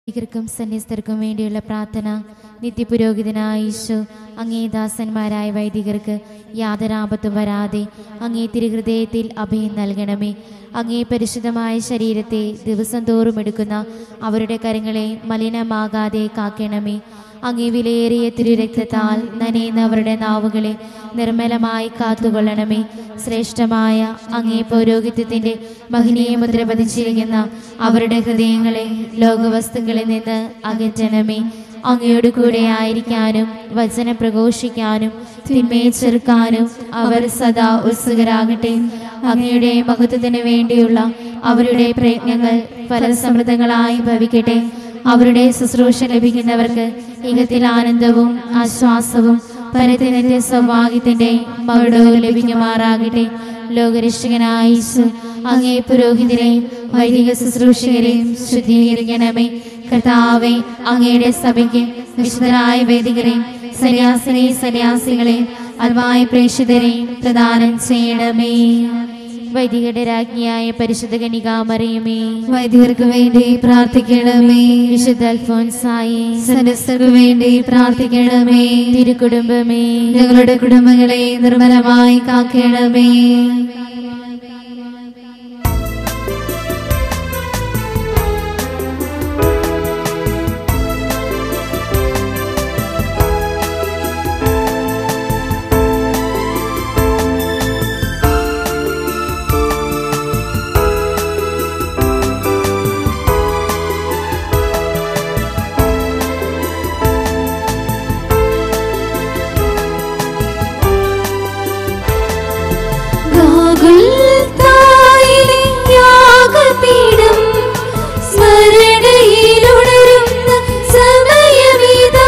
വൈദികർക്കും സന്യസ്തർക്കും വേണ്ടിയുള്ള പ്രാർത്ഥന നിത്യപുരോഹിതനായ ഈശോ അങ്ങേ ദാസന്മാരായ വൈദികർക്ക് യാതൊരാപത്തും വരാതെ അങ്ങേ തിരുഹൃദയത്തിൽ അഭയം നൽകണമേ അങ്ങേ പരിശുദ്ധമായ ശരീരത്തെ ദിവസം തോറും എടുക്കുന്ന അവരുടെ കരങ്ങളെ മലിനമാകാതെ കാക്കണമേ അങ്ങേ വിലയേറിയ തിരുരക്തത്താൽ നനയുന്ന അവരുടെ നാവുകളെ നിർമ്മലമായി കാത്തുകൊള്ളണമേ ശ്രേഷ്ഠമായ അങ്ങേ പൗരോഹിത്യത്തിന്റെ മഹനീയ മുദ്ര പതിച്ചിരിക്കുന്ന അവരുടെ ഹൃദയങ്ങളെ ലോകവസ്തുക്കളിൽ നിന്ന് അകറ്റണമേ അങ്ങയോട് കൂടെ ആയിരിക്കാനും വചനം പ്രഘോഷിക്കാനും തിന്മയെ ചെറുക്കാനും അവർ സദാ ഉത്സുകരാകട്ടെ അങ്ങയുടെ മഹത്വത്തിന് വേണ്ടിയുള്ള അവരുടെ പ്രയത്നങ്ങൾ ഫലസമൃദ്ധങ്ങളായി ഭവിക്കട്ടെ അവരുടെ ശുശ്രൂഷ ലഭിക്കുന്നവർക്ക് ഇകത്തിൽ ആനന്ദവും ആശ്വാസവും പരത്തിനത്തെ സൗഭാഗ്യത്തിന്റെ മകുടവും ലഭിക്കുമാറാകട്ടെ ലോകരക്ഷകനായ യേശു അങ്ങേ പുരോഹിതരെയും വൈദിക ശുശ്രൂഷകരെയും ശുദ്ധീകരിക്കണമേ കർത്താവെ അങ്ങയുടെ സഭയ്ക്ക് വിശുദ്ധരായ വേദികരെയും സന്യാസിനെയും സന്യാസികളെയും അൽമായ പ്രേക്ഷിതരെയും പ്രദാനം ചെയ്യണമേ വൈദികരുടെ രാജ്ഞിയായ പരിശുദ്ധ കനികാമറിയമേ വൈദികർക്ക് വേണ്ടി പ്രാർത്ഥിക്കണമേ വിശുദ്ധ അൽഫോൻസായി സദസ്സർക്ക് വേണ്ടി പ്രാർത്ഥിക്കണമേ തിരുക്കുടുംബമേ ഞങ്ങളുടെ കുടുംബങ്ങളെ നിർമ്മലമായി കാക്കണമേ ഗാഗുൽത്തായിലെ യാഗപീഠം സ്മരണയിലുണരുന്ന സമയമിതാ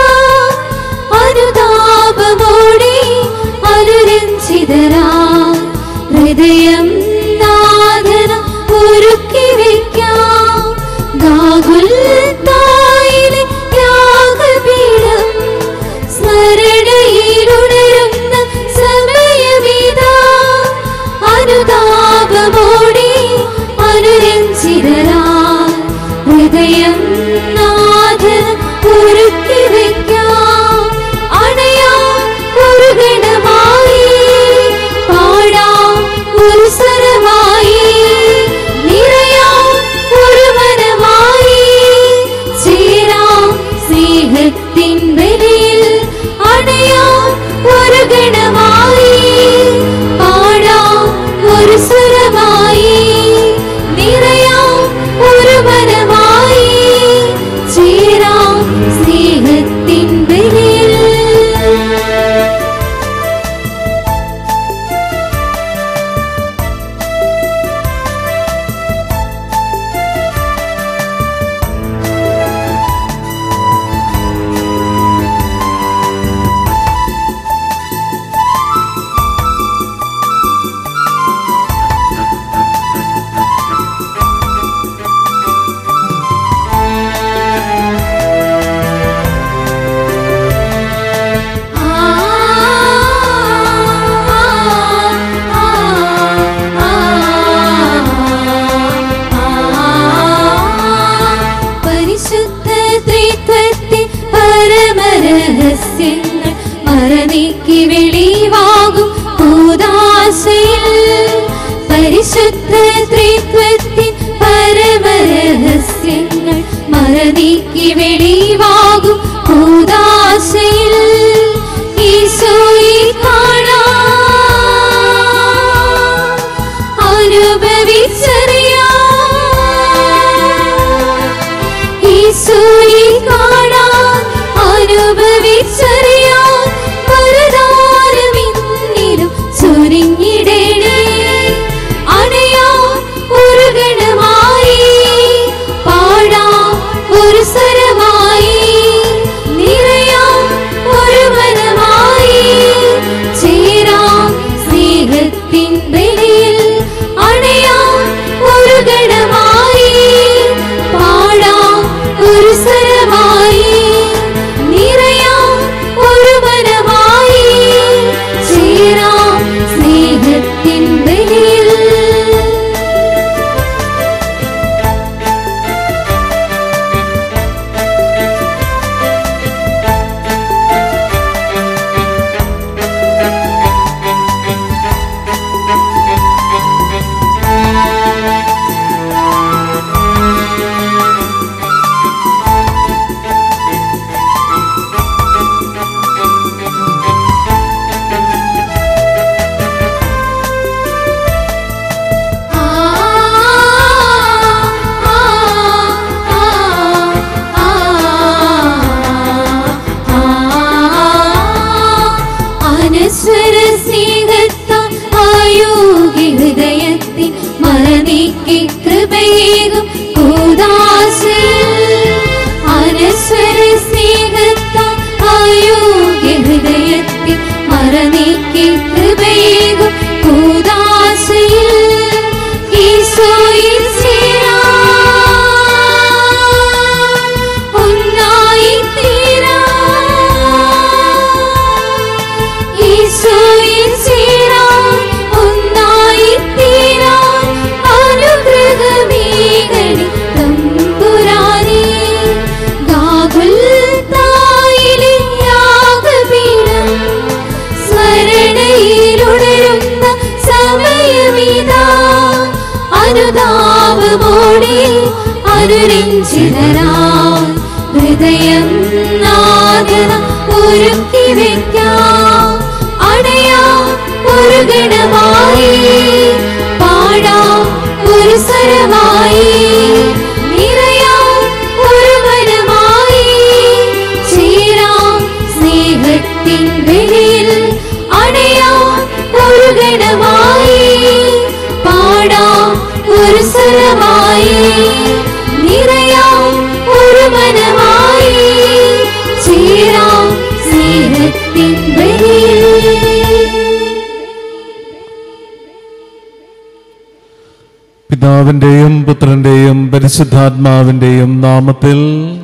അനുതാപമോടെ അനുരഞ്ജിതരാ ഹൃദയം നാദന ഒരുക്കി വയ്ക്കാം ഗാഗുൽത്തായിലെ യാഗപീഠം സ്മരണയിലുണരുന്ന സമയമിതാ അനുതാപമോടെ അനുരഞ്ജിതരാ ഹൃദയം നാഥൻ ഒരുക്കി വയ്ക്കാം അണയാം ഒരു ഗണമായി പാടാം ഒരു സ്വരമായി നിറയാം ഒരു മനമായി ചേരാം സ്നേഹത്തിൻ ബലിയിൽ അണയാം ഒരു ഗണമായി പാടാം ഒരു സ്വരമായി നിറയാം ഒരു മനമായി ചേരാം സ്നേഹത്തിൻ ബലിയിൽ പരിശുദ്ധ ത്രിത്വത്തിൽ പരമരഹസ്യങ്ങൾ മറനീക്കി വെളിവാകും കൂതാശയിൽ പരിശുദ്ധ ത്രിത്വത്തിൽ പരമരഹസ്യങ്ങൾ മറനീക്കി വെളിവാകും കൂതാശയിൽ ഈശോയെ കാണാം അനുഭവിച്ചറിയാം ഈശോയെ കാണാൻ അനുഭവിച്ചറിയാൻ പരതാരമിന്നിലും ചുരുങ്ങിടണേ അണയാം ഒരു ഗണമായി പാടാം ഒരു സ്വരമായി നിറയാം ഒരു മനമായി ചേരാം സ്നേഹത്തിൻ ബലിയിൽ അണയാം ഒരു ഗണമായി പാടാം ഒരു സ്വരമായി നിറയാം ഒരു മനമായി ചേരാം സ്നേഹത്തിൻ ബലിയിൽ അനശ്വര സ്നേഹത്താൽ ആയോഗ്യ ഹൃദയത്തിൽ മറനീക്കി കൃപയേകും കൂദാശയിൽ അനശ്വര സ്നേഹത്താൽ ആയോഗ്യ ഹൃദയത്തിൽ മറനീക്കി കൃപയേകും കൂദാശയിൽ ഈശോയിൽ ചേരാൻ ഒന്നായി ഈശോയിൽ ചേരാൻ ഒന്നായി തീരാൻ അനുഗ്രഹമേകണി തമ്പുരാനേ ഗാഗുൽത്തായിലെ യാഗപീഠം സ്മരണയിലുണരുന്ന സമയമിതാ അനുതാപമോടെ അനുരഞ്ജിതരാൻ ഹൃദയം നാദന ഒരുക്കി വെക്കാം അടയാം ഒരു ഗണമായി പാടാം ഒരു സ്വരമായി നിറയാം ഒരു വനമായി ചേരാം സ്നേഹത്തിൻ വെളിയിൽ അടയാം ഒരു ഗണമായി പാടാം ഒരു സ്വരമായി നിറയാം ഒരു മനമായി ചേരാം സ്നേഹത്തിൻ വെളിയിൽ പിതാവിന്റെയും പുത്രന്റെയും പരിശുദ്ധാത്മാവിന്റെയും നാമത്തിൽ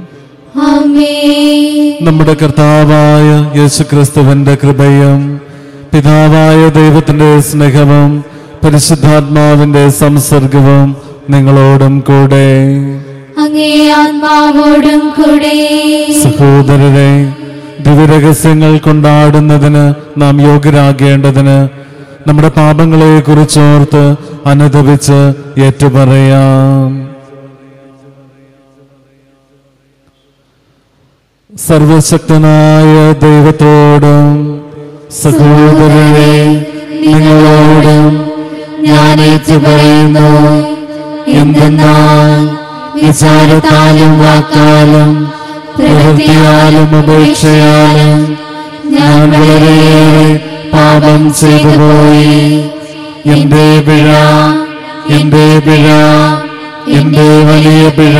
ആമേൻ നമ്മുടെ കർത്താവായ യേശുക്രിസ്തുവിന്റെ കൃപയും പിതാവായ ദൈവത്തിന്റെ സ്നേഹവും പരിശുദ്ധാത്മാവിന്റെ സംസർഗവും നിങ്ങളോടും കൂടെ അങ്ങേ ആത്മാവോടും കൂടെ സഹോദരരെ ദിവ്യരഹസ്യങ്ങൾ കൊണ്ടാടുന്നതിന് നാം യോഗ്യരാകേണ്ടതിന് നമ്മുടെ പാപങ്ങളെ കുറിച്ചോർത്ത് അനുദപിച്ച് ഏറ്റുപറയാം സർവശക്തനായ ദൈവത്തോടും സഹോദരരെ നിങ്ങളോടും ഞാൻ ഏറ്റുപറയുന്നു എന്തെന്നാൽ വിചാരത്താലും വാക്കാലും പ്രവൃത്തിയാലും ഉപേക്ഷയാലും ഞാൻ വളരെയേറെ പാപം ചെയ്തു പോയി എന്റെ പിഴ എന്റെ പിഴ എന്റെ വലിയ പിഴ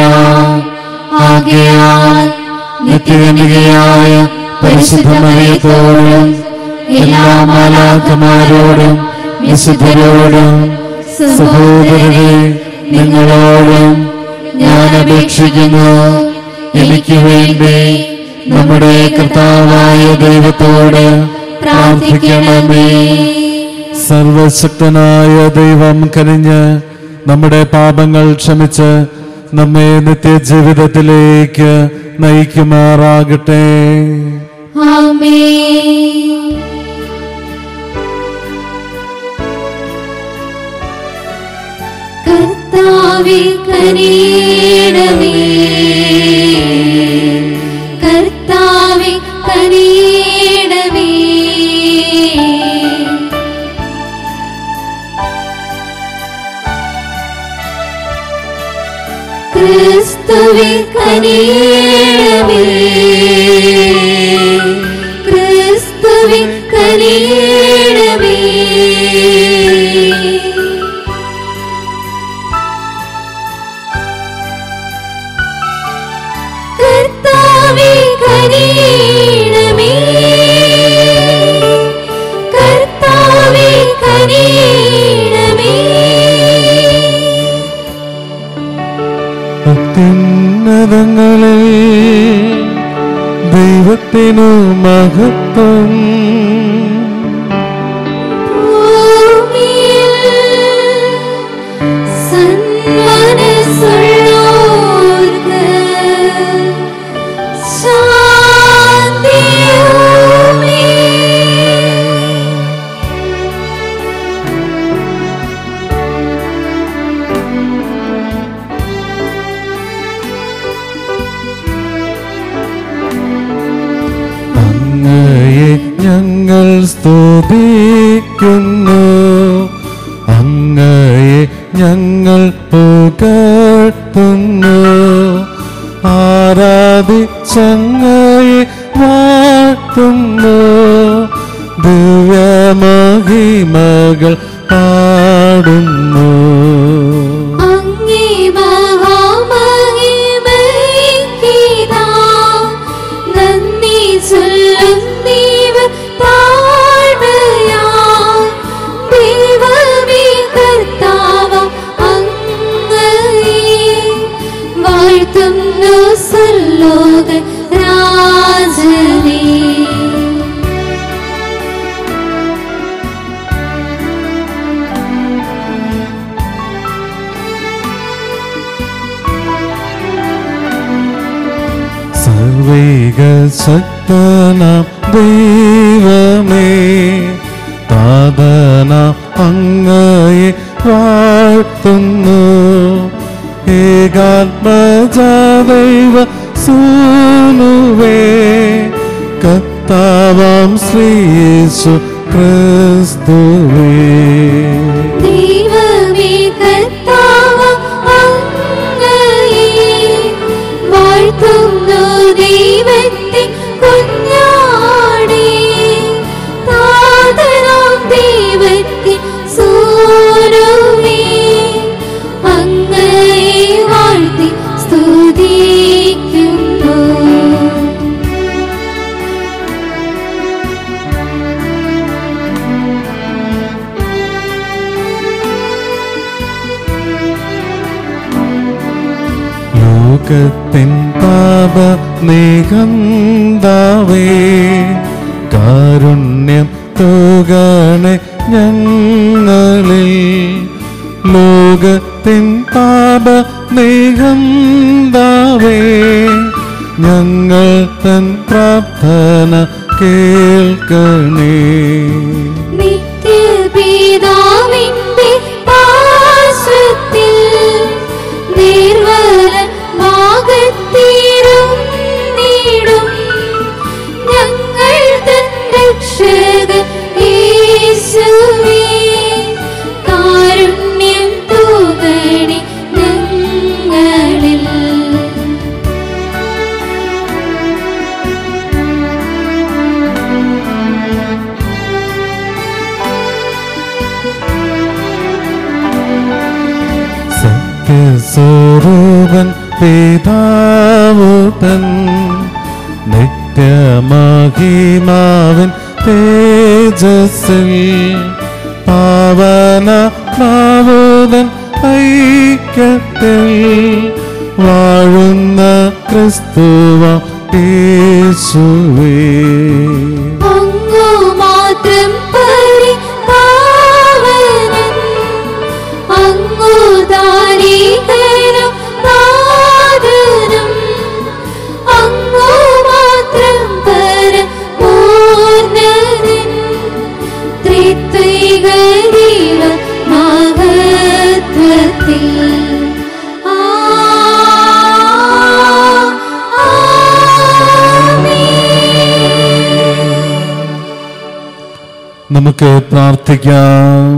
ആകയാൽ നിത്യകന്യകയായ പരിശുദ്ധ മറിയത്തോടും എല്ലാ മാലാഖമാരോടും വിശുദ്ധരോടും സഹോദരരെ നിങ്ങളോടും ഞാൻ അപേക്ഷിക്കുന്നു എനിക്ക് വേണ്ടി നമ്മുടെ കർത്താവായ ദൈവത്തോട് പ്രാർത്ഥിക്കണമേ സർവശക്തനായ ദൈവം കനിഞ്ഞ് നമ്മുടെ പാപങ്ങൾ ക്ഷമിച്ച് നമ്മെ നിത്യജീവിതത്തിലേക്ക് നയിക്കുമാറാകട്ടെ ആമേൻ കർത്താവേ കനിയണമേ കർത്താവേ കനിയണമേ ക്രിസ്തുവേ കനിയണമേ ക്രിസ്തുവേ കനിയണമേ കർത്താവേ കനിയണമേ കർത്താവേ കനിയണമേ അത്യുന്നതങ്ങളിൽ ദൈവത്തിനു മഹത്വം ഭൂമിയിൽ സന്മനസ്സുള്ളോർക്ക് ശാന്തിയുമേ. അങ്ങയെ ഞങ്ങൾ സ്തുതിക്കുന്നു അങ്ങയെ ഞങ്ങൾ പുകഴ്ത്തുന്നു ആരാധിച്ചങ്ങയെ വാഴ്ത്തുന്നു ദിവ്യ ചൊല്ലും ദൈവ താഴ്മയാ ദൈവമേ കർത്താവ് അങ്ങയെ വാഴ്ത്തുന്നു സർലോക രാജനേ സർവേക ശക്തനാം ദൈവമേ താതന അങ്ങയെ വാഴ്ത്തുന്നു ഏകാത്മജാദൈവ സൂനുവേ കർത്താവാം ശ്രീയേശു ക്രിസ്തുവേ ദൈവമേ കർത്താവ് അങ്ങയെ വാഴ്ത്തുന്നു ദൈവത്തെ കുഞ്ഞാടേ താതനാം ദൈവത്തെ സൂനുവേ അങ്ങയെ വാഴ്ത്തി സ്തുതിക്കുന്നു ലോകത്തിൻ പാപ നികന്താവേ കാരുണ്യം തുകണെ ഞങ്ങളിൽ ലോകത്തിൻ പാപ നികന്താവേ ഞങ്ങൾ തൻ പ്രാർത്ഥന കേൾക്കണേ നിത്യപിതാവിന്റെ പാർശ്വത്തിൽ നിർവലമാകത്തീരുന്നിടും ഞങ്ങൾ തൻ രക്ഷകൻ യേശുവേ കാരുണ്യം തൂകണി ഞങ്ങളിൽ സത്യസ്വരൂപൻ പിതാവുതൻ നിത്യമഹിമാവൻ തേജസ്സിൽ പാവന മാവുതൻ ഐക്യത്തിൽ വാഴുന്ന ക്രിസ്തുവ യേശുവേ അങ്ങു മാത്രം പരിപാവനൻ അങ്ങു ദാരികനും നാഥനും അങ്ങു മാത്രം പരമോന്നതൻ ത്രിത്വൈക ദൈവ മഹത്വത്തിൽ ആ ആമേൻ നമുക്ക് പ്രാർത്ഥിക്കാം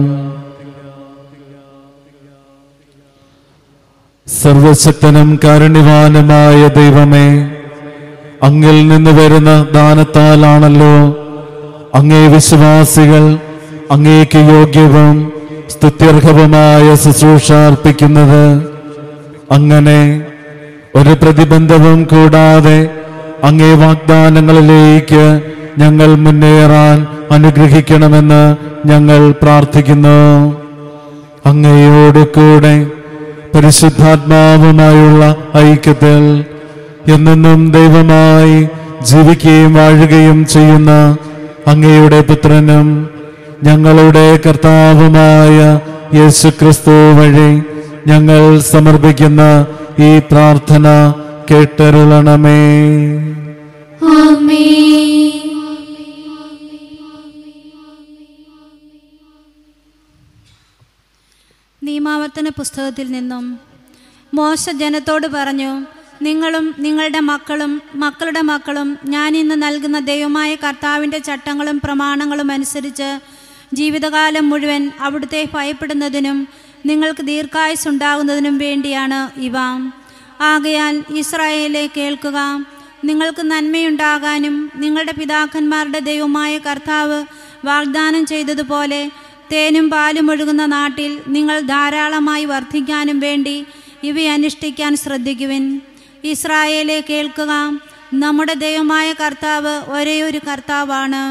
സർവശക്തനും കാരുണ്യവാനുമായ ദൈവമേ അങ്ങിൽ നിന്ന് വരുന്ന ദാനത്താലാണല്ലോ അങ്ങേ വിശ്വാസികൾ അങ്ങേക്ക് യോഗ്യവും സ്തുത്യർഹവുമായ ശുശ്രൂഷ അർപ്പിക്കുന്നത് അങ്ങനെ ഒരു പ്രതിബന്ധവും കൂടാതെ അങ്ങേ വാഗ്ദാനങ്ങളിലേക്ക് ഞങ്ങൾ മുന്നേറാൻ അനുഗ്രഹിക്കണമെന്ന് ഞങ്ങൾ പ്രാർത്ഥിക്കുന്നു അങ്ങയോട് കൂടെ പരിശുദ്ധാത്മാവുമായുള്ള ഐക്യത്തിൽ എന്നെന്നും ദൈവമായി ജീവിക്കുകയും വാഴുകയും ചെയ്യുന്ന അങ്ങയുടെ പുത്രനും ഞങ്ങളുടെ കർത്താവുമായ യേശുക്രിസ്തു വഴി ഞങ്ങൾ സമർപ്പിക്കുന്ന ഈ പ്രാർത്ഥന കേട്ടരുളണമേ നിയമാവർത്തന പുസ്തകത്തിൽ നിന്നും മോശ ജനത്തോട് പറഞ്ഞു നിങ്ങളും നിങ്ങളുടെ മക്കളും മക്കളുടെ മക്കളും ഞാൻ ഇന്ന് നൽകുന്ന ദൈവമായ കർത്താവിൻ്റെ ചട്ടങ്ങളും പ്രമാണങ്ങളും അനുസരിച്ച് ജീവിതകാലം മുഴുവൻ അവിടുത്തെ ഭയപ്പെടുന്നതിനും നിങ്ങൾക്ക് ദീർഘായുസുണ്ടാകുന്നതിനും വേണ്ടിയാണ് ഇവ ആകയാൽ ഇസ്രായേലെ കേൾക്കുക നിങ്ങൾക്ക് നന്മയുണ്ടാകാനും നിങ്ങളുടെ പിതാക്കന്മാരുടെ ദൈവമായ കർത്താവ് വാഗ്ദാനം ചെയ്തതുപോലെ തേനും പാലും ഒഴുകുന്ന നാട്ടിൽ നിങ്ങൾ ധാരാളമായി വർദ്ധിക്കാനും വേണ്ടി ഇവ അനുഷ്ഠിക്കാൻ ശ്രദ്ധിക്കുവിൻ ഇസ്രായേലെ കേൾക്കുക നമ്മുടെ ദൈവമായ കർത്താവ് ഒരേ ഒരു കർത്താവാണ്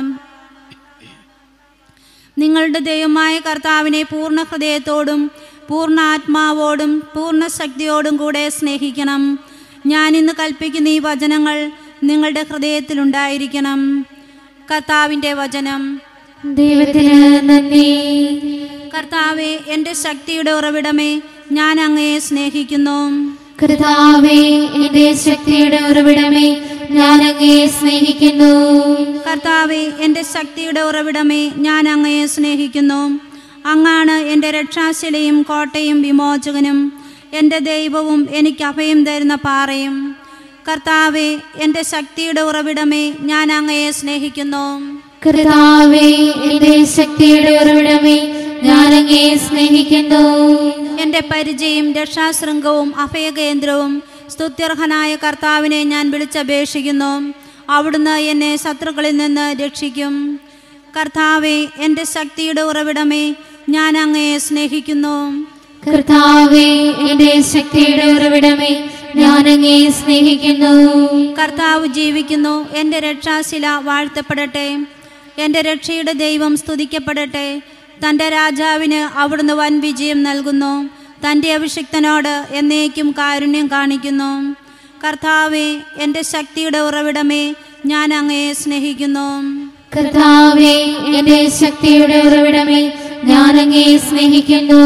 നിങ്ങളുടെ ദൈവമായ കർത്താവിനെ പൂർണ്ണ ഹൃദയത്തോടും പൂർണ്ണ ആത്മാവോടും പൂർണ്ണ ശക്തിയോടും കൂടെ സ്നേഹിക്കണം ഞാൻ ഇന്ന് കൽപ്പിക്കുന്ന ഈ വചനങ്ങൾ നിങ്ങളുടെ ഹൃദയത്തിലുണ്ടായിരിക്കണം കർത്താവിൻ്റെ വചനം ദൈവത്തിന് നന്ദി കർത്താവെ എൻ്റെ ശക്തിയുടെ ഉറവിടമേ ഞാൻ അങ്ങയെ സ്നേഹിക്കുന്നു കർത്താവേ എന്റെ ശക്തിയുടെ ഉറവിടമേ ഞാൻ അങ്ങയെ സ്നേഹിക്കുന്നു കർത്താവെ എൻ്റെ ശക്തിയുടെ ഉറവിടമേ ഞാൻ അങ്ങയെ സ്നേഹിക്കുന്നു അങ്ങാണ് എൻ്റെ രക്ഷാശിലയും കോട്ടയും വിമോചകനും എൻ്റെ ദൈവവും എനിക്ക് അഭയം തരുന്ന പാറയും കർത്താവെ എൻ്റെ ശക്തിയുടെ ഉറവിടമേ ഞാൻ അങ്ങയെ സ്നേഹിക്കുന്നു കർത്താവേ എന്റെ ശക്തിയുടെ ഉറവിടമേ ഞാൻ അങ്ങയെ സ്നേഹിക്കുന്നു എൻ്റെ പരിചയം രക്ഷാശൃംഗവും അഭയകേന്ദ്രവും സ്തുത്യർഹനായ കർത്താവിനെ ഞാൻ വിളിച്ചപേക്ഷിക്കുന്നു അവിടുന്ന് എന്നെ ശത്രുക്കളിൽ നിന്ന് രക്ഷിക്കും കർത്താവെ എൻ്റെ ശക്തിയുടെ ഉറവിടമേ ഞാൻ അങ്ങയെ സ്നേഹിക്കുന്നു കർത്താവേ എന്റെ ശക്തിയുടെ ഉറവിടമേ ഞാൻ അങ്ങയെ സ്നേഹിക്കുന്നു കർത്താവ് ജീവിക്കുന്നു എൻ്റെ രക്ഷാശില വാഴ്ത്തപ്പെടട്ടെ എൻ്റെ രക്ഷയുടെ ദൈവം സ്തുതിക്കപ്പെടട്ടെ തൻ്റെ രാജാവിന് അവിടുന്ന് വൻ വിജയം നൽകുന്നു തൻ്റെ അഭിഷിക്തനോട് എന്നേക്കും കാരുണ്യം കാണിക്കുന്നു കർത്താവെ എൻ്റെ ശക്തിയുടെ ഉറവിടമേ ഞാൻ അങ്ങയെ സ്നേഹിക്കുന്നു കർത്താവേ എന്റെ ശക്തിയുടെ ഉറവിടമേ ഞാൻ അങ്ങയെ സ്നേഹിക്കുന്നു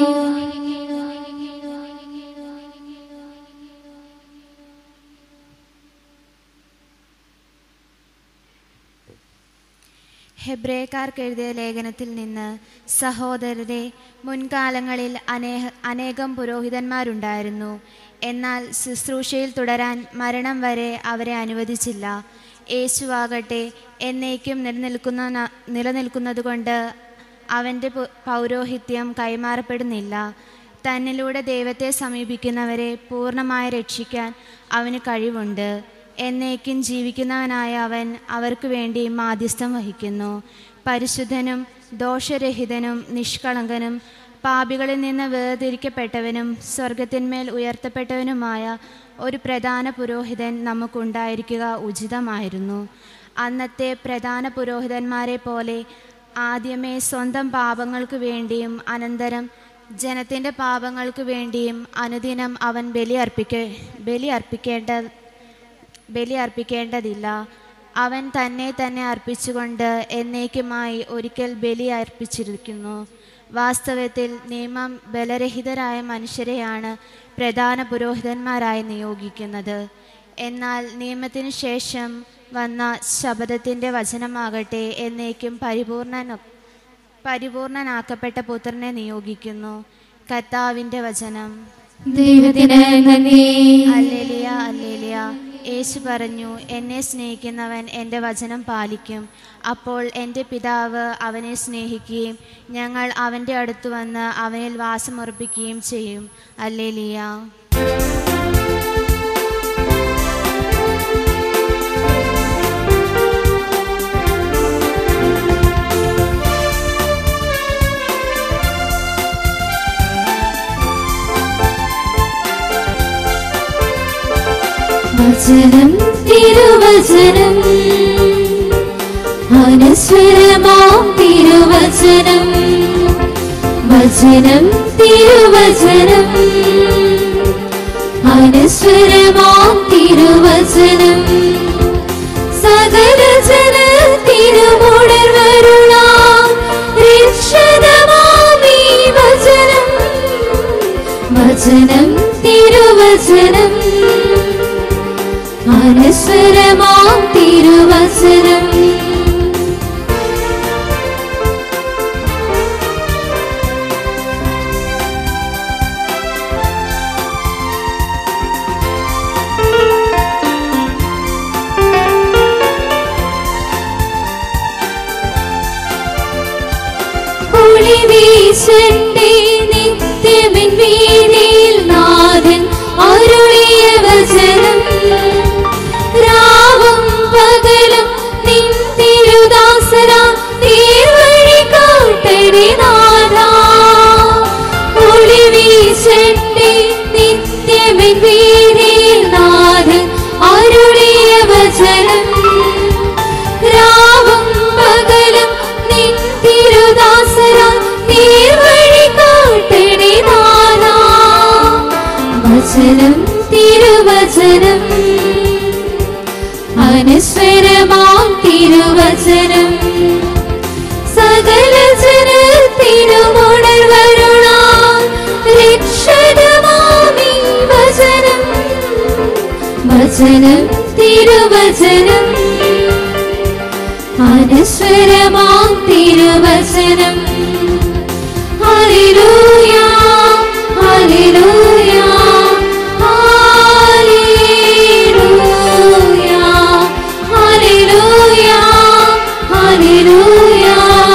ഹെബ്രേക്കാർക്ക് എഴുതിയ ലേഖനത്തിൽ നിന്ന് സഹോദരരെ മുൻകാലങ്ങളിൽ അനേക അനേകം പുരോഹിതന്മാരുണ്ടായിരുന്നു എന്നാൽ ശുശ്രൂഷയിൽ തുടരാൻ മരണം വരെ അവരെ അനുവദിച്ചില്ല യേശുവാകട്ടെ എന്നേക്കും നിലനിൽക്കുന്ന നിലനിൽക്കുന്നതുകൊണ്ട് അവൻ്റെ പു- പൗരോഹിത്യം കൈമാറപ്പെടുന്നില്ല തന്നിലൂടെ ദൈവത്തെ സമീപിക്കുന്നവരെ പൂർണ്ണമായി രക്ഷിക്കാൻ അവന് കഴിവുണ്ട് എന്നേക്കും ജീവിക്കുന്നവനായ അവൻ അവർക്ക് വേണ്ടി മാധ്യസ്ഥം വഹിക്കുന്നു പരിശുദ്ധനും ദോഷരഹിതനും നിഷ്കളങ്കനും പാപികളിൽ നിന്ന് വേർതിരിക്കപ്പെട്ടവനും സ്വർഗത്തിന്മേൽ ഉയർത്തപ്പെട്ടവനുമായ ഒരു പ്രധാന പുരോഹിതൻ നമുക്കുണ്ടായിരിക്കുക ഉചിതമായിരുന്നു അന്നത്തെ പ്രധാന പുരോഹിതന്മാരെ പോലെ ആദ്യമേ സ്വന്തം പാപങ്ങൾക്ക് വേണ്ടിയും അനന്തരം ജനത്തിൻ്റെ പാപങ്ങൾക്ക് വേണ്ടിയും അനുദിനം അവൻ ബലി അർപ്പിക്ക ബലി അർപ്പിക്കേണ്ട ബലി അർപ്പിക്കേണ്ടതില്ല അവൻ തന്നെ തന്നെ അർപ്പിച്ചുകൊണ്ട് എന്നേക്കുമായി ഒരിക്കൽ ബലി അർപ്പിച്ചിരിക്കുന്നു വാസ്തവത്തിൽ നിയമം ബലരഹിതരായ മനുഷ്യരെയാണ് പ്രധാന പുരോഹിതന്മാരായി നിയോഗിക്കുന്നത് എന്നാൽ നിയമത്തിന് ശേഷം വന്ന ശബദത്തിൻ്റെ വചനമാകട്ടെ എന്നേക്കും പരിപൂർണ പരിപൂർണനാക്കപ്പെട്ട പുത്രനെ നിയോഗിക്കുന്നു കർത്താവിൻ്റെ വചനം ദൈവത്തിന് നന്ദി അല്ലേലിയ അല്ലേലിയ യേശു പറഞ്ഞു എന്നെ സ്നേഹിക്കുന്നവൻ എൻ്റെ വചനം പാലിക്കും അപ്പോൾ എൻ്റെ പിതാവ് അവനെ സ്നേഹിക്കുകയും ഞങ്ങൾ അവൻ്റെ അടുത്ത് വന്ന് അവനിൽ വാസമുറപ്പിക്കുകയും ചെയ്യും അല്ലേലിയ വചനം തിരുവചനം അനുസ്വരമാം തിരുവചനം വചനം തിരുവചനം അനുസ്വരമാം തിരുവചനം സകല ജനത്തിനുമുണർവരുളാം രക്ഷതമാമീ വചനം വചനം തിരുവചനം അനുസ്വരമാം തിരുവചനം ഒളി വീശണ്ടേ നിത്യമിൻ വീതിയിൽ നാഥൻ അരുളിയ വചനം രാവും പകലും നിന്റെ തിരുവചനം രാവും പകലും നിൻ തിരുദാസരാൽ നേർവഴി കാട്ടണേ നാഥാ വചനം തിരുവചനം അനുസ്വരമാം തിരുവചനം സകല ജനത്തിനുമുണർവരുളാൻ രക്ഷകമാമീ വചനം വചനം തിരുവചനം അനുസ്വരമാം തിരുവചനം ഹല്ലേലൂയ ഹല്ലേലൂയ ഹല്ലേലൂയ ഹല്ലേലൂയ ഹല്ലേലൂയ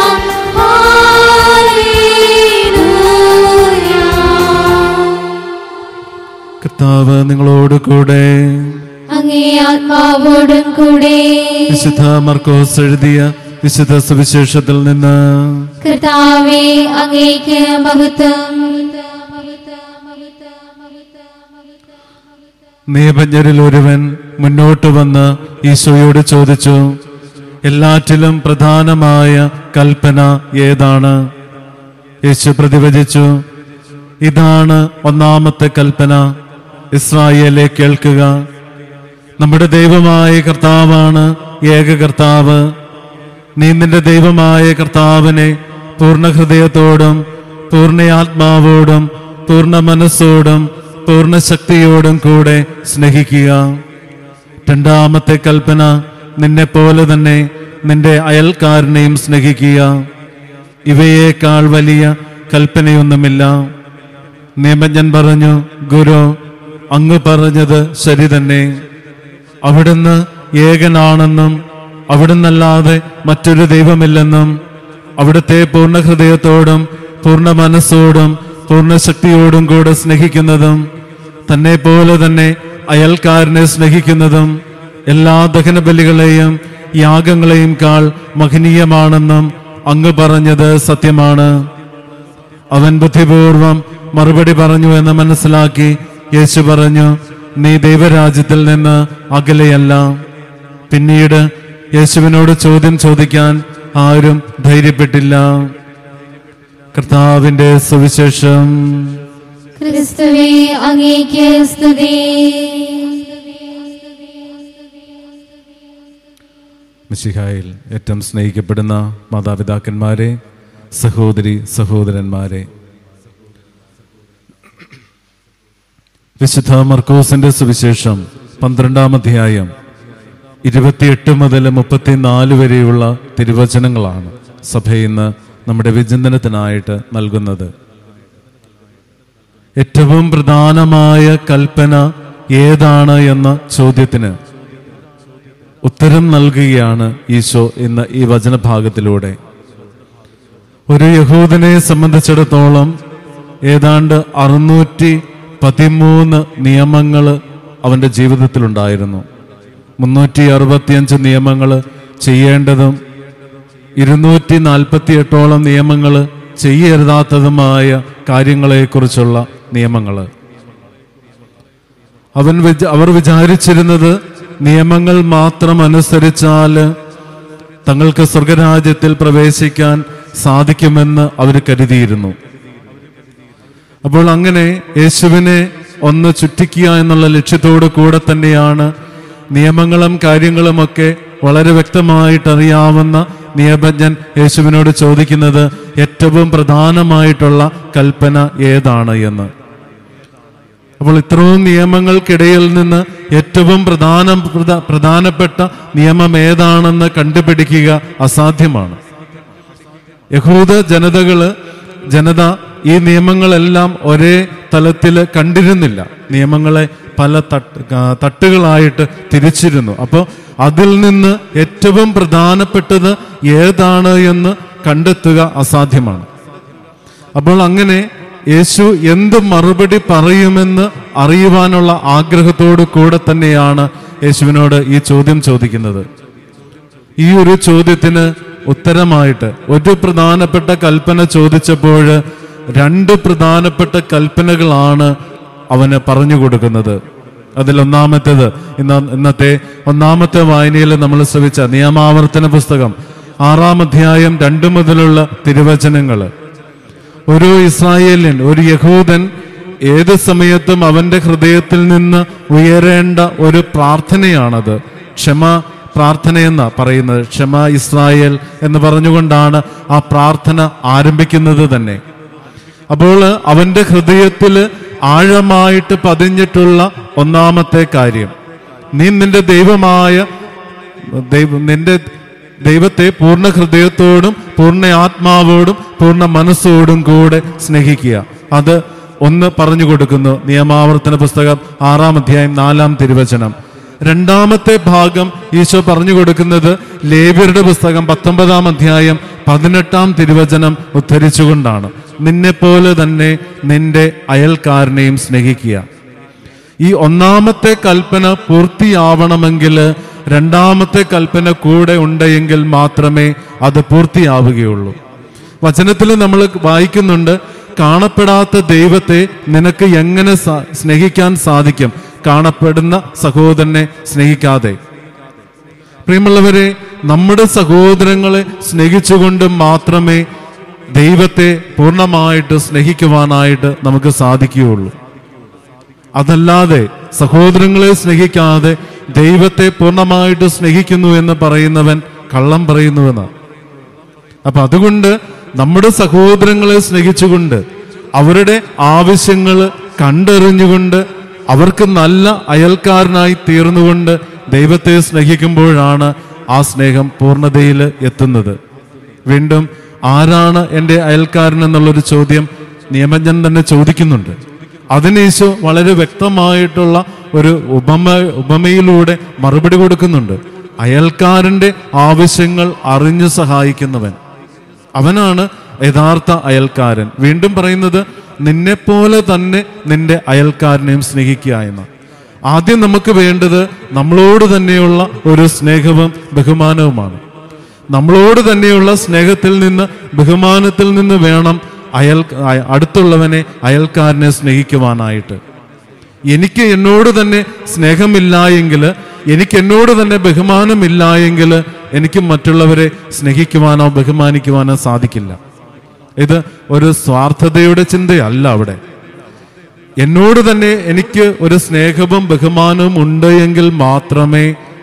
ഹല്ലേലൂയ കർത്താവ് നിങ്ങളോട് കൂടെ അങ്ങേ ആത്മാവോടും കൂടെ വിശുദ്ധ മർക്കോസ് എഴുതിയ വിശുദ്ധ സുവിശേഷത്തിൽ നിന്ന് കർത്താവേ അങ്ങേക്ക് മഹത്വം നിയമജ്ഞരിൽ ഒരുവൻ മുന്നോട്ട് വന്ന് ഈശോയോട് ചോദിച്ചു എല്ലാറ്റിലും പ്രധാനമായ കൽപ്പന ഏതാണ് യേശു പ്രതിവചിച്ചു ഇതാണ് ഒന്നാമത്തെ കൽപ്പന ഇസ്രായേലെ കേൾക്കുക നമ്മുടെ ദൈവമായ കർത്താവാണ് ഏക കർത്താവ് നീ നിന്റെ ദൈവമായ കർത്താവിനെ പൂർണ്ണ ഹൃദയത്തോടും പൂർണ്ണ ആത്മാവോടും പൂർണ്ണ മനസ്സോടും പൂർണ്ണ ശക്തിയോടും കൂടെ സ്നേഹിക്കുക രണ്ടാമത്തെ കൽപ്പന നിന്നെ പോലെ തന്നെ നിന്റെ അയൽക്കാരനെയും സ്നേഹിക്കുക ഇവയേക്കാൾ വലിയ കൽപ്പനയൊന്നുമില്ല നിയമജ്ഞൻ പറഞ്ഞു ഗുരു അങ്ങ് പറഞ്ഞത് ശരി തന്നെ അവിടുന്ന് ഏകനാണെന്നും അവിടുന്നല്ലാതെ മറ്റൊരു ദൈവമില്ലെന്നും അവിടുത്തെ പൂർണ്ണ ഹൃദയത്തോടും പൂർണ്ണ മനസ്സോടും പൂർണ്ണ ശക്തിയോടും കൂടെ സ്നേഹിക്കുന്നതും തന്നെ പോലെ തന്നെ അയൽക്കാരനെ സ്നേഹിക്കുന്നതും എല്ലാ ദഹനബലികളെയും യാഗങ്ങളെയും കാൾ മഹനീയമാണെന്നും അങ്ങ് പറഞ്ഞത് സത്യമാണ് അവൻ ബുദ്ധിപൂർവം മറുപടി പറഞ്ഞു എന്ന് മനസ്സിലാക്കി യേശു പറഞ്ഞു നീ ദൈവരാജ്യത്തിൽ നിന്ന് അകലെയല്ല പിന്നീട് യേശുവിനോട് ചോദ്യം ചോദിക്കാൻ ആരും ധൈര്യപ്പെട്ടില്ല കർത്താവിന്റെ സുവിശേഷം ക്രിസ്തുവേ അങ്ങേക്ക് സ്തുതി മിശിഹായിൽ ഏറ്റവും സ്നേഹിക്കപ്പെടുന്ന മാതാപിതാക്കന്മാരെ സഹോദരി സഹോദരന്മാരെ വിശുദ്ധ മർക്കോസിന്റെ സുവിശേഷം പന്ത്രണ്ടാം അധ്യായം ഇരുപത്തിയെട്ട് മുതൽ മുപ്പത്തിനാല് വരെയുള്ള തിരുവചനങ്ങളാണ് സഭ ഇന്ന് നമ്മുടെ വിചിന്തനത്തിനായിട്ട് നൽകുന്നത് ഏറ്റവും പ്രധാനമായ കൽപ്പന ഏതാണ് എന്ന ചോദ്യത്തിന് ഉത്തരം നൽകുകയാണ് ഈശോ ഇന്ന് ഈ വചനഭാഗത്തിലൂടെ ഒരു യഹൂദനെ സംബന്ധിച്ചിടത്തോളം ഏതാണ്ട് അറുന്നൂറ്റി പതിമൂന്ന് നിയമങ്ങൾ അവന്റെ ജീവിതത്തിലുണ്ടായിരുന്നു മുന്നൂറ്റി അറുപത്തിയഞ്ച് നിയമങ്ങൾ ചെയ്യേണ്ടതും ഇരുന്നൂറ്റി നാൽപ്പത്തി എട്ടോളം നിയമങ്ങൾ ചെയ്യരുതാത്തതുമായ കാര്യങ്ങളെക്കുറിച്ചുള്ള നിയമങ്ങൾ അവൻ വിച- അവർ വിചാരിച്ചിരുന്നത് നിയമങ്ങൾ മാത്രം അനുസരിച്ചാൽ തങ്ങൾക്ക് സ്വർഗരാജ്യത്തിൽ പ്രവേശിക്കാൻ സാധിക്കുമെന്ന് അവർ കരുതിയിരുന്നു അപ്പോൾ അങ്ങനെ യേശുവിനെ ഒന്ന് ചുറ്റിക്കുക എന്നുള്ള ലക്ഷ്യത്തോടു കൂടെ തന്നെയാണ് നിയമങ്ങളും കാര്യങ്ങളുമൊക്കെ വളരെ വ്യക്തമായിട്ട് അറിയാവുന്ന നിയമജ്ഞൻ യേശുവിനോട് ചോദിക്കുന്നത് ഏറ്റവും പ്രധാനമായിട്ടുള്ള കൽപ്പന ഏതാണ് എന്ന് അപ്പോൾ ഇത്രയും നിയമങ്ങൾക്കിടയിൽ നിന്ന് ഏറ്റവും പ്രധാന പ്രധ- പ്രധാനപ്പെട്ട നിയമം ഏതാണെന്ന് കണ്ടുപിടിക്കുക അസാധ്യമാണ് യഹൂദ ജനതകള് ജനത ഈ നിയമങ്ങളെല്ലാം ഒരേ തലത്തിൽ കണ്ടിരുന്നില്ല നിയമങ്ങളെ പല തട്ട് ആ, തട്ടുകളായിട്ട് തിരിച്ചിരുന്നു അപ്പോൾ അതിൽ നിന്ന് ഏറ്റവും പ്രധാനപ്പെട്ടത് ഏതാണ് എന്ന് കണ്ടെത്തുക അസാധ്യമാണ് അപ്പോൾ അങ്ങനെ യേശു എന്ത് മറുപടി പറയുമെന്ന് അറിയുവാനുള്ള ആഗ്രഹത്തോടു കൂടെ തന്നെയാണ് യേശുവിനോട് ഈ ചോദ്യം ചോദിക്കുന്നത് ഈ ഒരു ചോദ്യത്തിന് ഉത്തരമായിട്ട് ഒരു പ്രധാനപ്പെട്ട കൽപ്പന ചോദിച്ചപ്പോൾ രണ്ട് പ്രധാനപ്പെട്ട കൽപ്പനകളാണ് അവന് പറഞ്ഞു കൊടുക്കുന്നത് അതിൽ ഒന്നാമത്തേത് ഇന്ന ഇന്നത്തെ ഒന്നാമത്തെ വായനയിൽ നമ്മൾ ശ്രവിച്ച നിയമാവർത്തന പുസ്തകം ആറാം അധ്യായം രണ്ടു മുതലുള്ള തിരുവചനങ്ങൾ ഒരു ഇസ്രായേലിൻ ഒരു യഹൂദൻ ഏത് സമയത്തും അവന്റെ ഹൃദയത്തിൽ നിന്ന് ഉയരേണ്ട ഒരു പ്രാർത്ഥനയാണത് ക്ഷമ പ്രാർത്ഥനയെന്ന പറയുന്നത് ക്ഷമ ഇസ്രായേൽ എന്ന് പറഞ്ഞുകൊണ്ടാണ് ആ പ്രാർത്ഥന ആരംഭിക്കുന്നത് തന്നെ അപ്പോൾ അവന്റെ ഹൃദയത്തിൽ ആഴമായിട്ട് പതിഞ്ഞിട്ടുള്ള ഒന്നാമത്തെ കാര്യം നീ നിന്റെ ദൈവമായ ദൈവ നിന്റെ ദൈവത്തെ പൂർണ്ണ ഹൃദയത്തോടും പൂർണ്ണ ആത്മാവോടും പൂർണ്ണ മനസ്സോടും കൂടെ സ്നേഹിക്കുക അത് ഒന്ന് പറഞ്ഞു കൊടുക്കുന്നു നിയമാവർത്തന പുസ്തകം ആറാം അധ്യായം നാലാം തിരുവചനം രണ്ടാമത്തെ ഭാഗം ഈശോ പറഞ്ഞു കൊടുക്കുന്നത് ലേവ്യരുടെ പുസ്തകം പത്തൊമ്പതാം അധ്യായം പതിനെട്ടാം തിരുവചനം ഉദ്ധരിച്ചുകൊണ്ടാണ് നിന്നെപ്പോലെ തന്നെ നിന്റെ അയൽക്കാരനെയും സ്നേഹിക്കുക ഈ ഒന്നാമത്തെ കൽപ്പന പൂർത്തിയാവണമെങ്കിൽ രണ്ടാമത്തെ കൽപ്പന കൂടെ ഉണ്ടെങ്കിൽ മാത്രമേ അത് പൂർത്തിയാവുകയുള്ളൂ വചനത്തിൽ നമ്മൾ വായിക്കുന്നുണ്ട് കാണപ്പെടാത്ത ദൈവത്തെ നിനക്ക് എങ്ങനെ സ- സ്നേഹിക്കാൻ സാധിക്കും കാണപ്പെടുന്ന സഹോദരനെ സ്നേഹിക്കാതെ പ്രിയമുള്ളവരെ നമ്മുടെ സഹോദരങ്ങളെ സ്നേഹിച്ചുകൊണ്ട് മാത്രമേ ദൈവത്തെ പൂർണ്ണമായിട്ട് സ്നേഹിക്കുവാനായിട്ട് നമുക്ക് സാധിക്കുകയുള്ളൂ അതല്ലാതെ സഹോദരങ്ങളെ സ്നേഹിക്കാതെ ദൈവത്തെ പൂർണ്ണമായിട്ട് സ്നേഹിക്കുന്നു എന്ന് പറയുന്നവൻ കള്ളം പറയുന്നുവെന്ന് അപ്പൊ അതുകൊണ്ട് നമ്മുടെ സഹോദരങ്ങളെ സ്നേഹിച്ചുകൊണ്ട് അവരുടെ ആവശ്യങ്ങൾ കണ്ടറിഞ്ഞുകൊണ്ട് അവർക്ക് നല്ല അയൽക്കാരനായി തീർന്നുകൊണ്ട് ദൈവത്തെ സ്നേഹിക്കുമ്പോഴാണ് ആ സ്നേഹം പൂർണ്ണതയിൽ എത്തുന്നത് വീണ്ടും ആരാണ് എൻ്റെ അയൽക്കാരൻ എന്നുള്ളൊരു ചോദ്യം നിയമജ്ഞൻ തന്നെ ചോദിക്കുന്നുണ്ട് അതിന് ഈശോ വളരെ വ്യക്തമായിട്ടുള്ള ഒരു ഉപമ ഉപമയിലൂടെ മറുപടി കൊടുക്കുന്നുണ്ട് അയൽക്കാരന്റെ ആവശ്യങ്ങൾ അറിഞ്ഞു സഹായിക്കുന്നവൻ അവനാണ് യഥാർത്ഥ അയൽക്കാരൻ വീണ്ടും പറയുന്നത് നിന്നെപ്പോലെ തന്നെ നിന്റെ അയൽക്കാരനെയും സ്നേഹിക്കുക എന്ന് ആദ്യം നമുക്ക് വേണ്ടത് നമ്മളോട് തന്നെയുള്ള ഒരു സ്നേഹവും ബഹുമാനവുമാണ് നമ്മളോട് തന്നെയുള്ള സ്നേഹത്തിൽ നിന്ന് ബഹുമാനത്തിൽ നിന്ന് വേണം അയൽ അയ- അടുത്തുള്ളവനെ അയൽക്കാരനെ സ്നേഹിക്കുവാനായിട്ട് എനിക്ക് എന്നോട് തന്നെ സ്നേഹമില്ല എങ്കിൽ എനിക്ക് എന്നോട് തന്നെ ബഹുമാനമില്ല എങ്കിൽ എനിക്ക് മറ്റുള്ളവരെ സ്നേഹിക്കുവാനോ ബഹുമാനിക്കുവാനോ സാധിക്കില്ല ഇത് ഒരു സ്വാർത്ഥതയുടെ ചിന്തയല്ല അവിടെ എന്നോട് തന്നെ എനിക്ക് ഒരു സ്നേഹവും ബഹുമാനവും ഉണ്ട് എങ്കിൽ മാത്രമേ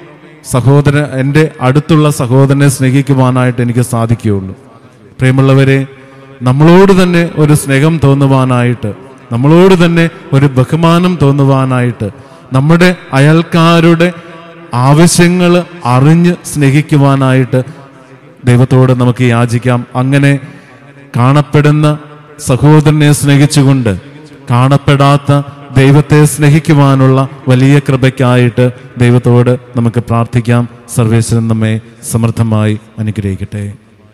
സഹോദരൻ എൻ്റെ അടുത്തുള്ള സഹോദരനെ സ്നേഹിക്കുവാനായിട്ട് എനിക്ക് സാധിക്കുകയുള്ളൂ പ്രിയമുള്ളവരെ നമ്മളോട് തന്നെ ഒരു സ്നേഹം തോന്നുവാനായിട്ട് നമ്മളോട് തന്നെ ഒരു ബഹുമാനം തോന്നുവാനായിട്ട് നമ്മുടെ അയൽക്കാരുടെ ആവശ്യങ്ങൾ അറിഞ്ഞ് സ്നേഹിക്കുവാനായിട്ട് ദൈവത്തോട് നമുക്ക് യാചിക്കാം അങ്ങനെ കാണപ്പെടുന്ന സഹോദരനെ സ്നേഹിച്ചുകൊണ്ട് കാണപ്പെടാത്ത ദൈവത്തെ സ്നേഹിക്കുവാനുള്ള വലിയ കൃപയ്ക്കായിട്ട് ദൈവത്തോട് നമുക്ക് പ്രാർത്ഥിക്കാം സർവേശ്വരൻ നമ്മെ സമൃദ്ധമായി അനുഗ്രഹിക്കട്ടെ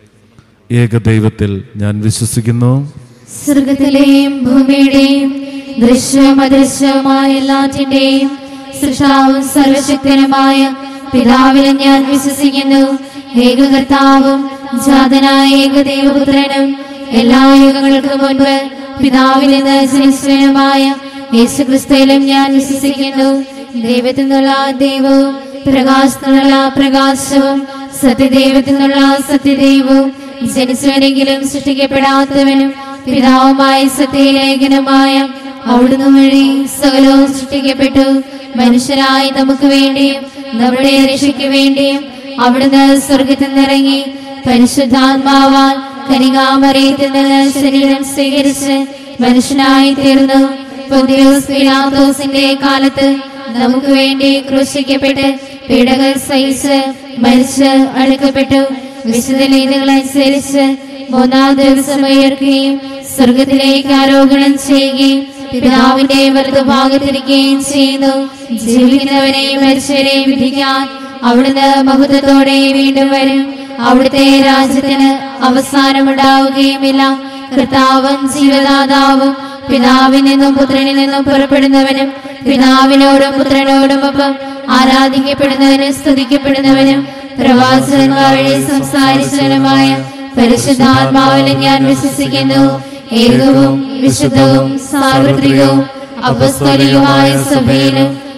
ഏക ദൈവത്തിൽ ഞാൻ വിശ്വസിക്കുന്നു സ്വർഗത്തിലെയും ഭൂമിയുടെയും ദൃശ്യവും അദൃശ്യവുമായ എല്ലാറ്റിന്റെയും സൃഷ്ടാവും സർവശക്തനുമായ പിതാവിലും ഞാൻ വിശ്വസിക്കുന്നു ഏകകർത്താവും ജാതനായ ഏകദൈവപുത്രനും എല്ലാ യുഗങ്ങൾക്കും മുൻപ് പിതാവിൽ നിന്ന് ജനിച്ചവനുമായ യേശുക്രിസ്തുവിലും ഞാൻ വിശ്വസിക്കുന്നു ദൈവത്തിൽ നിന്നുള്ള ദൈവവും പ്രകാശത്തിനുള്ള പ്രകാശവും സത്യദൈവത്തിൽ നിന്നുള്ള സത്യദൈവവും ജനിച്ചവനെങ്കിലും സൃഷ്ടിക്കപ്പെടാത്തവനും പിതാവുമായ സത്യലേഖനമായ അവിടുന്ന് വഴി സകലവും സൃഷ്ടിക്കപ്പെട്ടു മനുഷ്യരായി നമുക്ക് വേണ്ടിയും നമ്മുടെ രക്ഷയ്ക്ക് വേണ്ടിയും അവിടുന്ന് സ്വർഗത്തിൽ നിന്നിറങ്ങി പരിശുദ്ധാത്മാവാൽ കനികാമറിയത്തിൽ നിന്ന് ശരീരം സ്വീകരിച്ച് മനുഷ്യനായി തീർന്നു പൊന്തിയോസ് പിലാത്തോസിന്റെ കാലത്ത് നമുക്ക് വേണ്ടി ക്രൂശിക്കപ്പെട്ട് പീഡകൾ സഹിച്ച് മരിച്ച് അടുക്കപ്പെട്ടു വിശുദ്ധ അനുസരിച്ച് മൂന്നാം ദിവസം ഉയർക്കുകയും സ്വർഗത്തിലേക്ക് ആരോഹണം ചെയ്യുകയും പിതാവിന്റെ വലതുഭാഗത്തിരിക്കുകയും ചെയ്യുന്നു ജീവിക്കുന്നവരെയും മരിച്ചവരെയും വിധിക്കാൻ അവിടുന്ന് മഹത്വത്തോടെ വീണ്ടും വരും അവിടുത്തെ രാജ്യത്തിന് അവസാനമുണ്ടാവുകയുമില്ല കർത്താവും ജീവദാതാവും പിതാവിൽ നിന്നും പുത്രനിൽ നിന്നും പുറപ്പെടുന്നവനും പിതാവിനോടും പുത്രനോടും ഒപ്പം ആരാധിക്കപ്പെടുന്നവനും സ്തുതിക്കപ്പെടുന്നവനും പ്രവാചകന്മാർ വഴി സംസാരിച്ചവനുമായ പരിശുദ്ധാത്മാവിലും ഞാൻ വിശ്വസിക്കുന്നു ഏകവും വിശുദ്ധവും സാർവത്രികവും അപസ്തോലികമായ സഭയിലും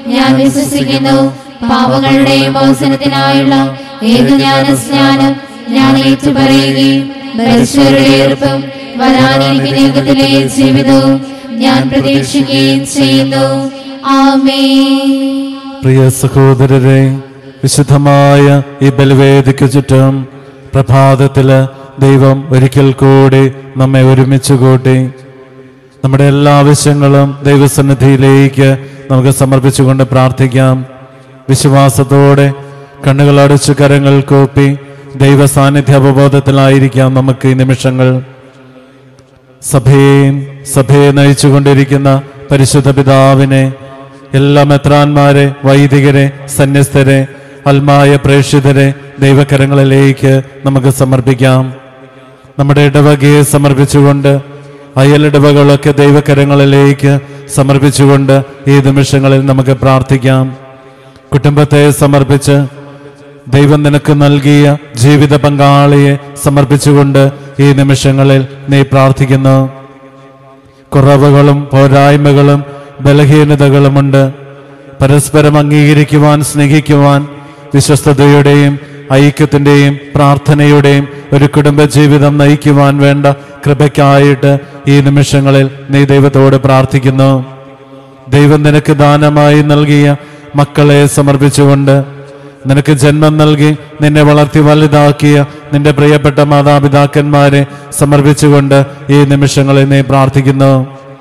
ഞാൻ വിശ്വസിക്കുന്നു പാപങ്ങളുടെ മോചനത്തിനായുള്ള ഏകജ്ഞാന സ്നാനം ഞാൻ ഏറ്റുപറയുകയും മരിച്ചവരുടെ ഉറപ്പും വരാനിരിക്കുന്ന യുഗത്തിലെ ജീവിതവും ഞാൻ പ്രതീക്ഷിക്കുകയും ചെയ്യുന്നു ആമേ പ്രിയ സഹോദരരെ വിശുദ്ധമായ ഈ ബലിവേദിക്ക് ചുറ്റും പ്രഭാതത്തില് ദൈവം ഒരിക്കൽ കൂടി നമ്മെ ഒരുമിച്ച് കൂട്ടി നമ്മുടെ എല്ലാ ആവശ്യങ്ങളും ദൈവസന്നിധിയിലേക്ക് നമുക്ക് സമർപ്പിച്ചുകൊണ്ട് പ്രാർത്ഥിക്കാം വിശ്വാസത്തോടെ കണ്ണുകൾ അടച്ചു കരങ്ങൾ കൂപ്പി ദൈവ സാന്നിധ്യ അവബോധത്തിലായിരിക്കാം നമുക്ക് ഈ നിമിഷങ്ങൾ സഭയെയും സഭയെ നയിച്ചുകൊണ്ടിരിക്കുന്ന പരിശുദ്ധ പിതാവിനെ എല്ലാ മെത്രാന്മാരെ വൈദികരെ സന്യസ്തരെ അൽമായ പ്രേക്ഷിതരെ ദൈവകരങ്ങളിലേക്ക് നമുക്ക് സമർപ്പിക്കാം നമ്മുടെ ഇടവകയെ സമർപ്പിച്ചുകൊണ്ട് അയലിടവകളൊക്കെ ദൈവകരങ്ങളിലേക്ക് സമർപ്പിച്ചുകൊണ്ട് ഈ നിമിഷങ്ങളിൽ നമുക്ക് പ്രാർത്ഥിക്കാം കുടുംബത്തെ സമർപ്പിച്ച് ദൈവം നിനക്ക് നൽകിയ ജീവിത പങ്കാളിയെ സമർപ്പിച്ചുകൊണ്ട് ഈ നിമിഷങ്ങളിൽ നീ പ്രാർത്ഥിക്കുന്നു കുറവുകളും പോരായ്മകളും ബലഹീനതകളുമുണ്ട് പരസ്പരം അംഗീകരിക്കുവാൻ സ്നേഹിക്കുവാൻ വിശ്വസ്തതയുടെയും ഐക്യത്തിന്റെയും പ്രാർത്ഥനയുടെയും ഒരു കുടുംബജീവിതം നയിക്കുവാൻ വേണ്ട കൃപയ്ക്കായിട്ട് ഈ നിമിഷങ്ങളിൽ നീ ദൈവത്തോട് പ്രാർത്ഥിക്കുന്നു ദൈവം നിനക്ക് ദാനമായി നൽകിയ മക്കളെ സമർപ്പിച്ചുകൊണ്ട് നിനക്ക് ജന്മം നൽകി നിന്നെ വളർത്തി വലുതാക്കിയ നിന്റെ പ്രിയപ്പെട്ട മാതാപിതാക്കന്മാരെ സമർപ്പിച്ചുകൊണ്ട് ഈ നിമിഷങ്ങളിൽ നീ പ്രാർത്ഥിക്കുന്നു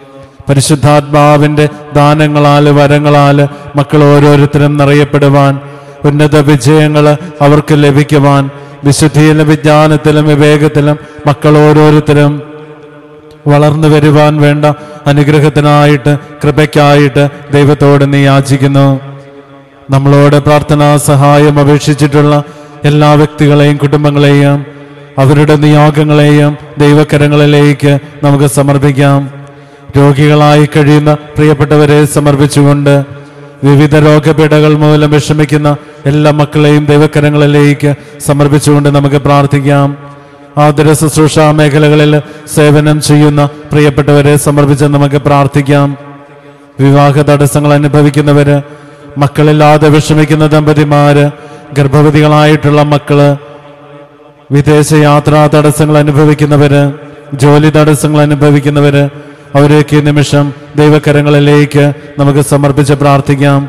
പരിശുദ്ധാത്മാവിന്റെ ദാനങ്ങളാല് വരങ്ങളാല് മക്കൾ ഓരോരുത്തരും നിറയപ്പെടുവാൻ ഉന്നത വിജയങ്ങൾ അവർക്ക് ലഭിക്കുവാൻ വിശുദ്ധിയിലും വിജ്ഞാനത്തിലും വിവേകത്തിലും മക്കൾ ഓരോരുത്തരും വളർന്നു വരുവാൻ വേണ്ട അനുഗ്രഹത്തിനായിട്ട് കൃപയ്ക്കായിട്ട് ദൈവത്തോട് നീ യാചിക്കുന്നു നമ്മളോട് പ്രാർത്ഥനാ സഹായം അപേക്ഷിച്ചിട്ടുള്ള എല്ലാ വ്യക്തികളെയും കുടുംബങ്ങളെയും അവരുടെ നിയോഗങ്ങളെയും ദൈവകരങ്ങളിലേക്ക് നമുക്ക് സമർപ്പിക്കാം രോഗികളായി കഴിയുന്ന പ്രിയപ്പെട്ടവരെ സമർപ്പിച്ചുകൊണ്ട് വിവിധ രോഗപീഠകൾ മൂലം വിഷമിക്കുന്ന എല്ലാ മക്കളെയും ദൈവകരങ്ങളിലേക്ക് സമർപ്പിച്ചുകൊണ്ട് നമുക്ക് പ്രാർത്ഥിക്കാം ആതുര ശുശ്രൂഷ മേഖലകളിൽ സേവനം ചെയ്യുന്ന പ്രിയപ്പെട്ടവരെ സമർപ്പിച്ച് നമുക്ക് പ്രാർത്ഥിക്കാം വിവാഹ തടസ്സങ്ങൾ അനുഭവിക്കുന്നവര് മക്കളില്ലാതെ വിഷമിക്കുന്ന ദമ്പതിമാര് ഗർഭവതികളായിട്ടുള്ള മക്കള് വിദേശ യാത്രാ തടസ്സങ്ങൾ അനുഭവിക്കുന്നവര് ജോലി തടസ്സങ്ങൾ അനുഭവിക്കുന്നവര് അവരേക്ക് ഈ നിമിഷം ദൈവകരങ്ങളിലേക്ക് നമുക്ക് സമർപ്പിച്ച് പ്രാർത്ഥിക്കാം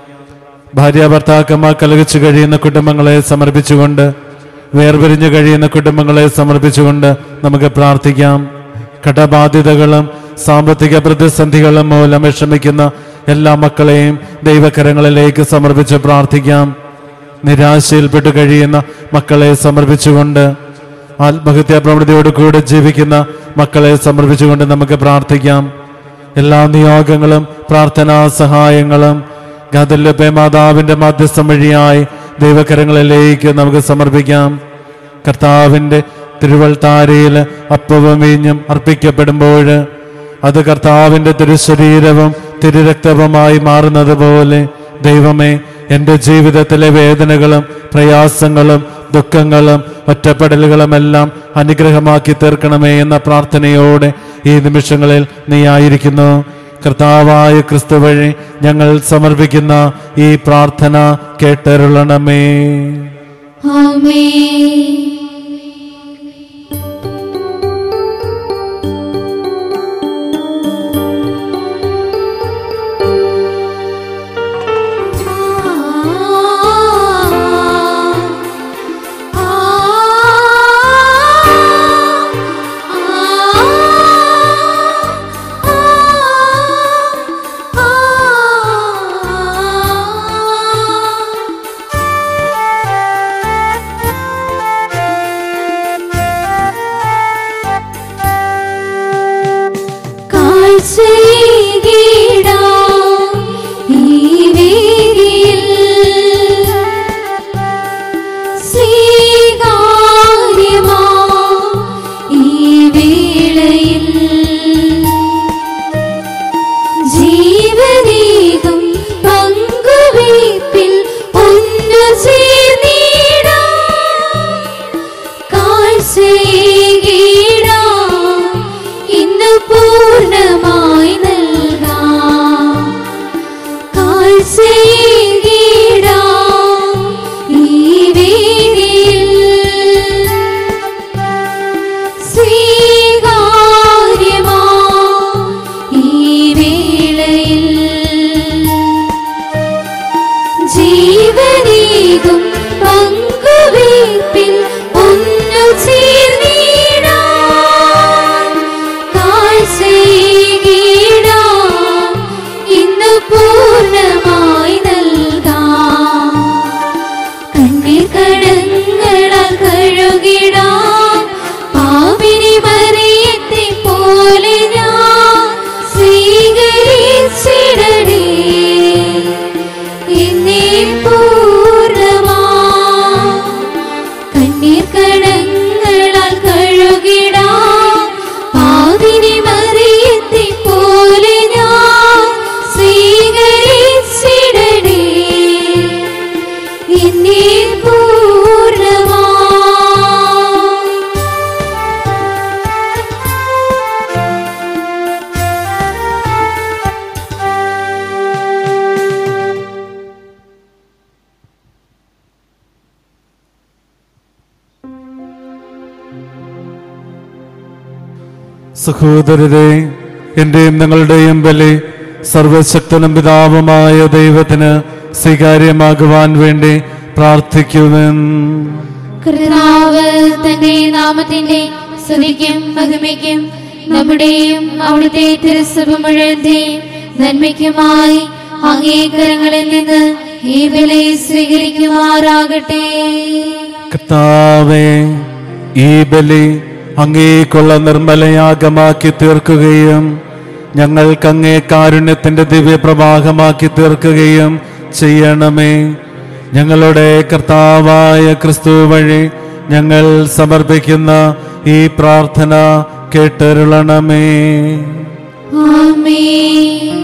ഭാര്യ ഭർത്താക്കന്മാർ കലകിച്ചു കഴിയുന്ന കുടുംബങ്ങളെ സമർപ്പിച്ചുകൊണ്ട് വേർപിരിഞ്ഞു കഴിയുന്ന കുടുംബങ്ങളെ സമർപ്പിച്ചുകൊണ്ട് നമുക്ക് പ്രാർത്ഥിക്കാം കടബാധ്യതകളും സാമ്പത്തിക പ്രതിസന്ധികളും മൂലം വിഷമിക്കുന്ന എല്ലാ മക്കളെയും ദൈവകരങ്ങളിലേക്ക് സമർപ്പിച്ച് പ്രാർത്ഥിക്കാം നിരാശയിൽപ്പെട്ട് കഴിയുന്ന മക്കളെ സമർപ്പിച്ചുകൊണ്ട് ആത്മഹത്യാ പ്രവണതയോട് കൂടെ ജീവിക്കുന്ന മക്കളെ സമർപ്പിച്ചുകൊണ്ട് നമുക്ക് പ്രാർത്ഥിക്കാം എല്ലാ നിയോഗങ്ങളും പ്രാർത്ഥനാ സഹായങ്ങളും ഗാതല്യപ്പേ മാതാവിന്റെ മധ്യസ്ഥം വഴിയായി ദൈവകരങ്ങളിലേക്ക് നമുക്ക് സമർപ്പിക്കാം കർത്താവിന്റെ തിരുവൾത്താരയിൽ അപ്പവും വീഞ്ഞും അർപ്പിക്കപ്പെടുമ്പോൾ അത് കർത്താവിന്റെ തിരുശരീരവും തിരുരക്തവുമായി മാറുന്നത് പോലെ ദൈവമേ എൻ്റെ ജീവിതത്തിലെ വേദനകളും പ്രയാസങ്ങളും ദുഃഖങ്ങളും ഒറ്റപ്പെടലുകളുമെല്ലാം അനുഗ്രഹമാക്കി തീർക്കണമേ എന്ന പ്രാർത്ഥനയോടെ ഈ നിമിഷങ്ങളിൽ നീ ആയിരിക്കുന്നു കർത്താവായ ക്രിസ്തു വഴി ഞങ്ങൾ സമർപ്പിക്കുന്ന ഈ പ്രാർത്ഥന കേട്ടരുളണമേ ആമേ കാഴ്ചയിടാം ഈ വേദിയിൽ സ്വീകാര്യമാ ഈ വേളയിൽ ജീവനീകം പങ്കുവയ്പിൽ ഒന്നു ചേർന്നിടാം കാഴ്ചയേകിടാം ഇന്ന് പൂർണ്ണമായി പൂർണ്ണമാ സഹോദരരെ എന്റെയും നിങ്ങളുടെയും ബലി സർവശക്തനും പിതാവുമായ ദൈവത്തിന് സ്വീകാര്യമാകുവാൻ വേണ്ടി പ്രാർത്ഥിക്കുവൻ കർത്താവ് തന്റെ നാമത്തിന്റെ സ്തുതിക്കും മഹിമയ്ക്കും നമ്മുടെയും അവിടുത്തെ തിരുസഭ മുഴുവന്റെയും നന്മയ്ക്കുമായി അംഗീകാരങ്ങളിൽ നിന്ന് ഈ വില സ്വീകരിക്കുമാറാകട്ടെ കർത്താവേ ഈ ബലി അങ്ങേക്കുള്ള നിർമ്മലയാഗമാക്കി തീർക്കുകയും ഞങ്ങൾക്ക് അങ്ങേ കാരുണ്യത്തിന്റെ ദിവ്യപ്രവാഹമാക്കി തീർക്കുകയും ചെയ്യണമേ ഞങ്ങളുടെ കർത്താവായ ക്രിസ്തു വഴി ഞങ്ങൾ സമർപ്പിക്കുന്ന ഈ പ്രാർത്ഥന കേട്ടരുളണമേ ആമേൻ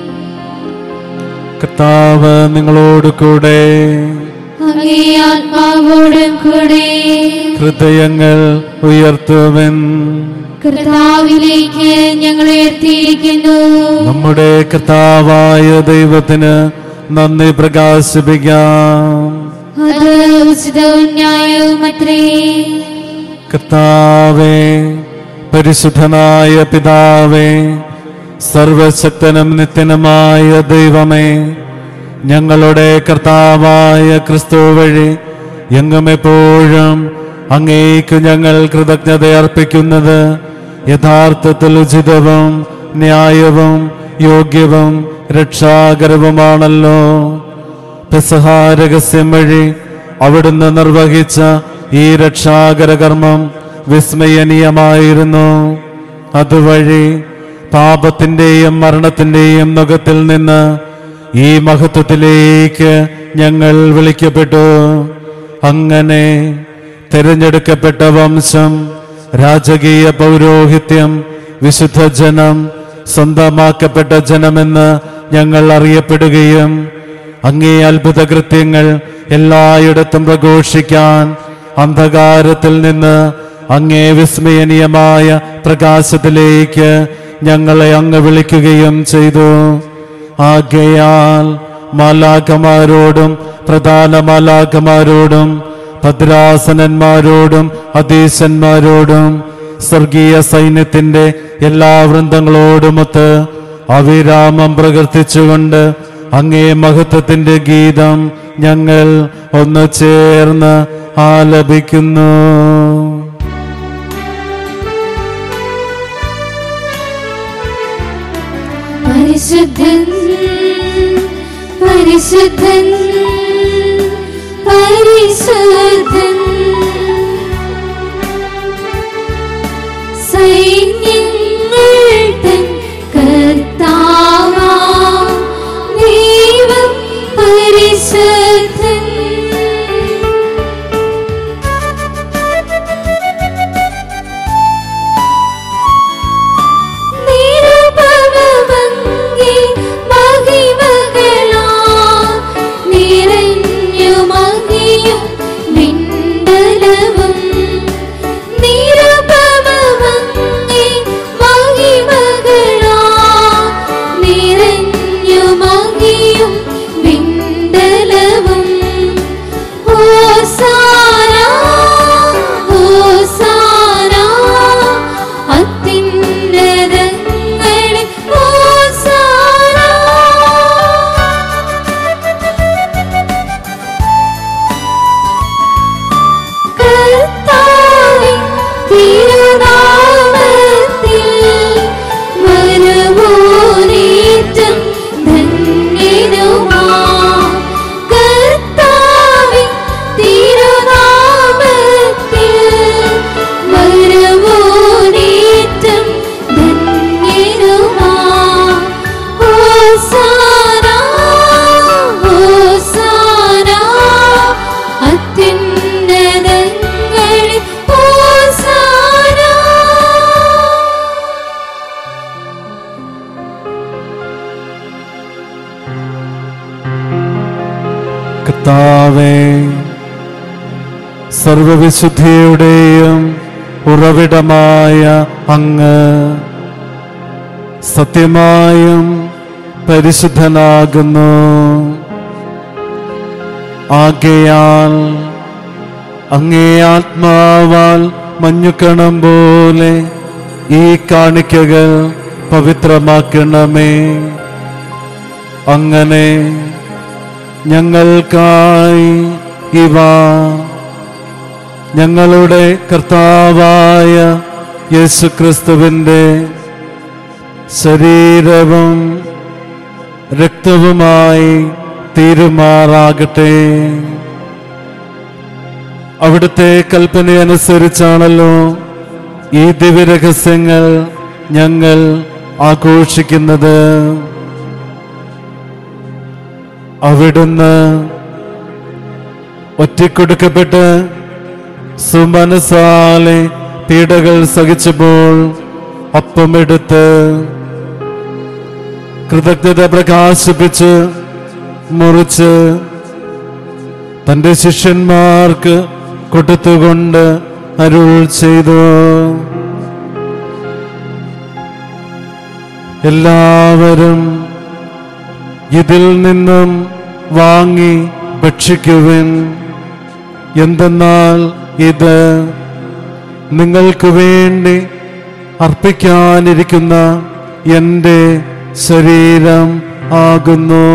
കർത്താവ് നിങ്ങളോട് കൂടെ അങ്ങേ ആത്മാവോടും കൂടെ ഹൃദയങ്ങൾ ഉയർത്തുവൻ കർത്താവിലേക്ക് ഞങ്ങൾ ഉയർത്തിയിരിക്കുന്നു നമ്മുടെ കർത്താവായ ദൈവത്തിന് നന്ദി പ്രകാശിപ്പിക്കാം അത് ഉചിതവും ന്യായവും അത്രേ കർത്താവേ പരിശുദ്ധനായ പിതാവേ സർവശക്തനും നിത്യനുമായ ദൈവമേ ഞങ്ങളുടെ കർത്താവായ ക്രിസ്തു വഴി എങ്ങും എപ്പോഴും അങ്ങേക്ക് ഞങ്ങൾ കൃതജ്ഞത അർപ്പിക്കുന്നത് യഥാർത്ഥത്തിൽ ഉചിതവും ന്യായവും യോഗ്യവും രക്ഷാകരവുമാണല്ലോ പെസഹ രഹസ്യം വഴി അവിടുന്ന് നിർവഹിച്ച ഈ രക്ഷാകര കർമ്മം വിസ്മയനീയമായിരുന്നു അതുവഴി പാപത്തിന്റെയും മരണത്തിന്റെയും നുഖത്തിൽ നിന്ന് ഈ മഹത്വത്തിലേക്ക് ഞങ്ങൾ വിളിക്കപ്പെട്ടു അങ്ങനെ തിരഞ്ഞെടുക്കപ്പെട്ട വംശം രാജകീയ പൗരോഹിത്യം വിശുദ്ധ ജനം സ്വന്തമാക്കപ്പെട്ട ജനമെന്ന് ഞങ്ങൾ അറിയപ്പെടുകയും അങ്ങേ അത്ഭുത കൃത്യങ്ങൾ എല്ലായിടത്തും പ്രഘോഷിക്കാൻ അന്ധകാരത്തിൽ നിന്ന് അങ്ങേ വിസ്മയനീയമായ പ്രകാശത്തിലേക്ക് ഞങ്ങളെ അങ്ങ് വിളിക്കുകയും ചെയ്തു ആകയാൽ മാലാഖമാരോടും പ്രധാന മാലാഖമാരോടും ഭദ്രാസനന്മാരോടും അധീശന്മാരോടും സ്വർഗീയ സൈന്യത്തിന്റെ എല്ലാ വൃന്ദങ്ങളോടുമൊത്ത് അവിരാമം പ്രകീർത്തിച്ചുകൊണ്ട് അങ്ങേ മഹത്വത്തിന്റെ ഗീതം ഞങ്ങൾ ഒന്ന് ചേർന്ന് ആലപിക്കുന്നു പരിശുദ്ധൻ പരിശുദ്ധൻ പരിശുദ്ധൻ സൈന്യങ്ങൾ തൻ കർത്താവാ ദൈവം പരിശുദ്ധൻ നിരപമങ്ങി മഹിമകളാ നിറഞ്ഞു മഹിയും വിണ്ടലവും നിരപമങ്ങി മഹിമകളാ നിറഞ്ഞു മഹിയും വിണ്ടലവും ഹോസാന ഹോസാന അത്യുന്നതങ്ങളിൽ ഹോസാന കർത്താവിൻ തിരുനാമത്തിൽ വരുവോനേറ്റം ധന്യനുമാ. കർത്താവിൻ തിരുനാമത്തിൽ വരുവോനേറ്റം ധന്യനുമാ. ഹോസാന, ഹോസാന, അത്യുന്നതങ്ങളിൽ ഹോസാന. കർത്താവേ സർവവിശുദ്ധിയുടെയും ഉറവിടമായ അങ്ങ് സത്യമായും പരിശുദ്ധനാകുന്നു ആകയാൽ അങ്ങേ ആത്മാവാൽ മഞ്ഞുകണം പോലെ ഈ കാണിക്കകൾ പവിത്രമാക്കണമേ അങ്ങനെ ഞങ്ങൾക്കായി ഇവ ഞങ്ങളുടെ കർത്താവായ യേശുക്രിസ്തുവിൻ്റെ ശരീരവും രക്തവുമായി തീരുമാറാകട്ടെ അവിടുത്തെ കൽപ്പനയനുസരിച്ചാണല്ലോ ഈ ദിവ്യരഹസ്യങ്ങൾ ഞങ്ങൾ ആഘോഷിക്കുന്നത് അവിടുന്ന് ഒറ്റക്കൊടുക്കപ്പെട്ട് സുമനസാലെ പീഡകൾ സഹിച്ചപ്പോൾ അപ്പമെടുത്ത് കൃതജ്ഞത പ്രകാശിപ്പിച്ച് മുറിച്ച് തന്റെ ശിഷ്യന്മാർക്ക് കൊടുത്തുകൊണ്ട് അരുൾ ചെയ്തു എല്ലാവരും ഇതിൽ നിന്നും വാങ്ങി ഭക്ഷിക്കുവിൻ എന്തെന്നാൽ ഇത് നിങ്ങൾക്ക് വേണ്ടി അർപ്പിക്കാനിരിക്കുന്ന എൻ്റെ ശരീരം ആകുന്നു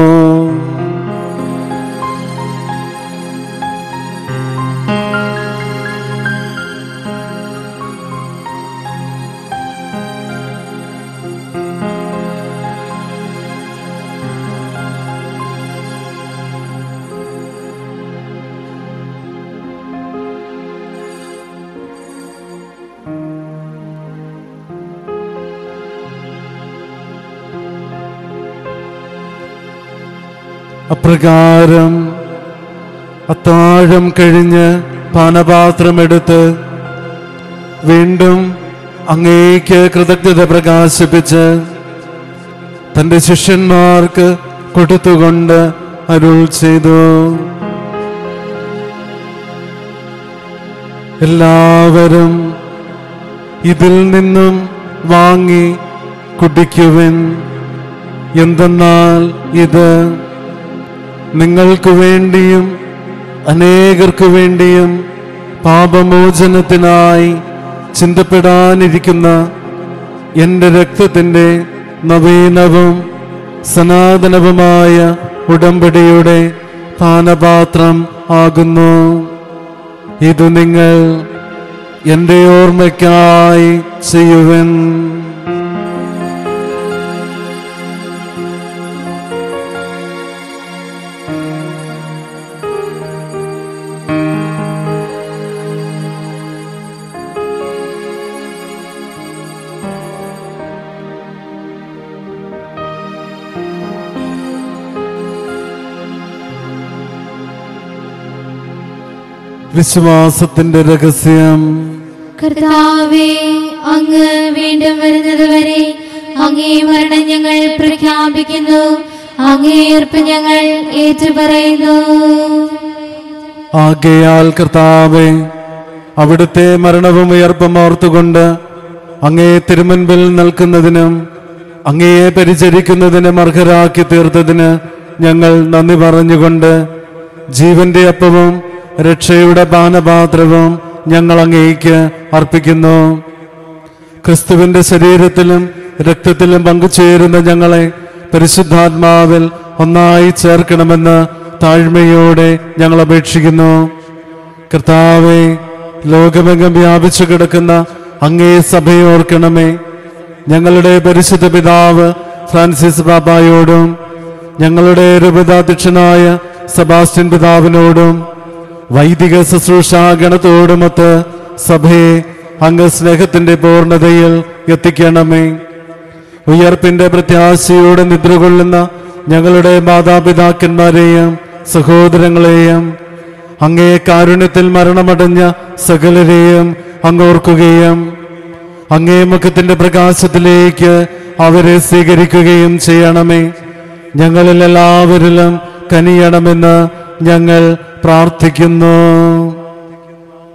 അപ്രകാരം അത്താഴം കഴിഞ്ഞ് പാനപാത്രമെടുത്ത് വീണ്ടും അങ്ങേക്ക് കൃതജ്ഞത പ്രകാശിപ്പിച്ച് തന്റെ ശിഷ്യന്മാർക്ക് കൊടുത്തുകൊണ്ട് അരുൾ ചെയ്തു എല്ലാവരും ഇതിൽ നിന്നും വാങ്ങി കുടിക്കുവിൻ എന്തെന്നാൽ ഇത് നിങ്ങൾക്ക് വേണ്ടിയും അനേകർക്കു വേണ്ടിയും പാപമോചനത്തിനായി ചിന്തപ്പെടാനിരിക്കുന്ന എൻ്റെ രക്തത്തിൻ്റെ നവീനവും സനാതനവുമായ ഉടമ്പടിയുടെ പാനപാത്രം ആകുന്നു ഇത് നിങ്ങൾ എൻ്റെ ഓർമ്മയ്ക്കായി ചെയ്യുവൻ വിശ്വാസത്തിന്റെ രഹസ്യം കർത്താവേ അങ്ങ് വീണ്ടും വരുന്നത് വരെ അങ്ങേ മരണം ഞങ്ങൾ പ്രഖ്യാപിക്കുന്നു അങ്ങേ ഉയർപ്പ് ഞങ്ങൾ ഏറ്റുപറയുന്നു ആകയാൽ കർത്താവെ അവിടുത്തെ മരണവും ഉയർപ്പും ഓർത്തുകൊണ്ട് അങ്ങേ തിരുമുൻപിൽ നിൽക്കുന്നതിനും അങ്ങയെ പരിചരിക്കുന്നതിനും അർഹരാക്കി തീർത്തതിന് ഞങ്ങൾ നന്ദി പറഞ്ഞുകൊണ്ട് ജീവന്റെ അപ്പവും രക്ഷയുടെ പാനപാത്രവും ഞങ്ങൾ അങ്ങേക്ക് അർപ്പിക്കുന്നു ക്രിസ്തുവിന്റെ ശരീരത്തിലും രക്തത്തിലും പങ്കുചേരുന്ന ഞങ്ങളെ പരിശുദ്ധാത്മാവിൽ ഒന്നായി ചേർക്കണമെന്ന് താഴ്മയോടെ ഞങ്ങൾ അപേക്ഷിക്കുന്നു കർത്താവെ ലോകമെങ്ങും വ്യാപിച്ചു കിടക്കുന്ന അങ്ങേ സഭയെ ഓർക്കണമേ ഞങ്ങളുടെ പരിശുദ്ധ പിതാവ് ഫ്രാൻസിസ് ബാബായോടും ഞങ്ങളുടെ രൂപതാധ്യക്ഷനായ സെബാസ്റ്റ്യൻ പിതാവിനോടും വൈദിക ശുശ്രൂഷ ഗണത്തോടുമൊത്ത് സഭയെ അങ്ങ് സ്നേഹത്തിന്റെ പൂർണ്ണതയിൽ എത്തിക്കണമേ ഉയർപ്പിന്റെ പ്രത്യാശയോടെ നിദ്രകൊള്ളുന്ന ഞങ്ങളുടെ മാതാപിതാക്കന്മാരെയും സഹോദരങ്ങളെയും അങ്ങേ കാരുണ്യത്തിൽ മരണമടഞ്ഞ സകലരെയും അങ്ങോർക്കുകയും അങ്ങേ മുഖത്തിന്റെ പ്രകാശത്തിലേക്ക് അവരെ സ്വീകരിക്കുകയും ചെയ്യണമേ ഞങ്ങളിൽ എല്ലാവരിലും കനിയണമെന്ന് ഞങ്ങൾ പ്രാർത്ഥിക്കുന്നു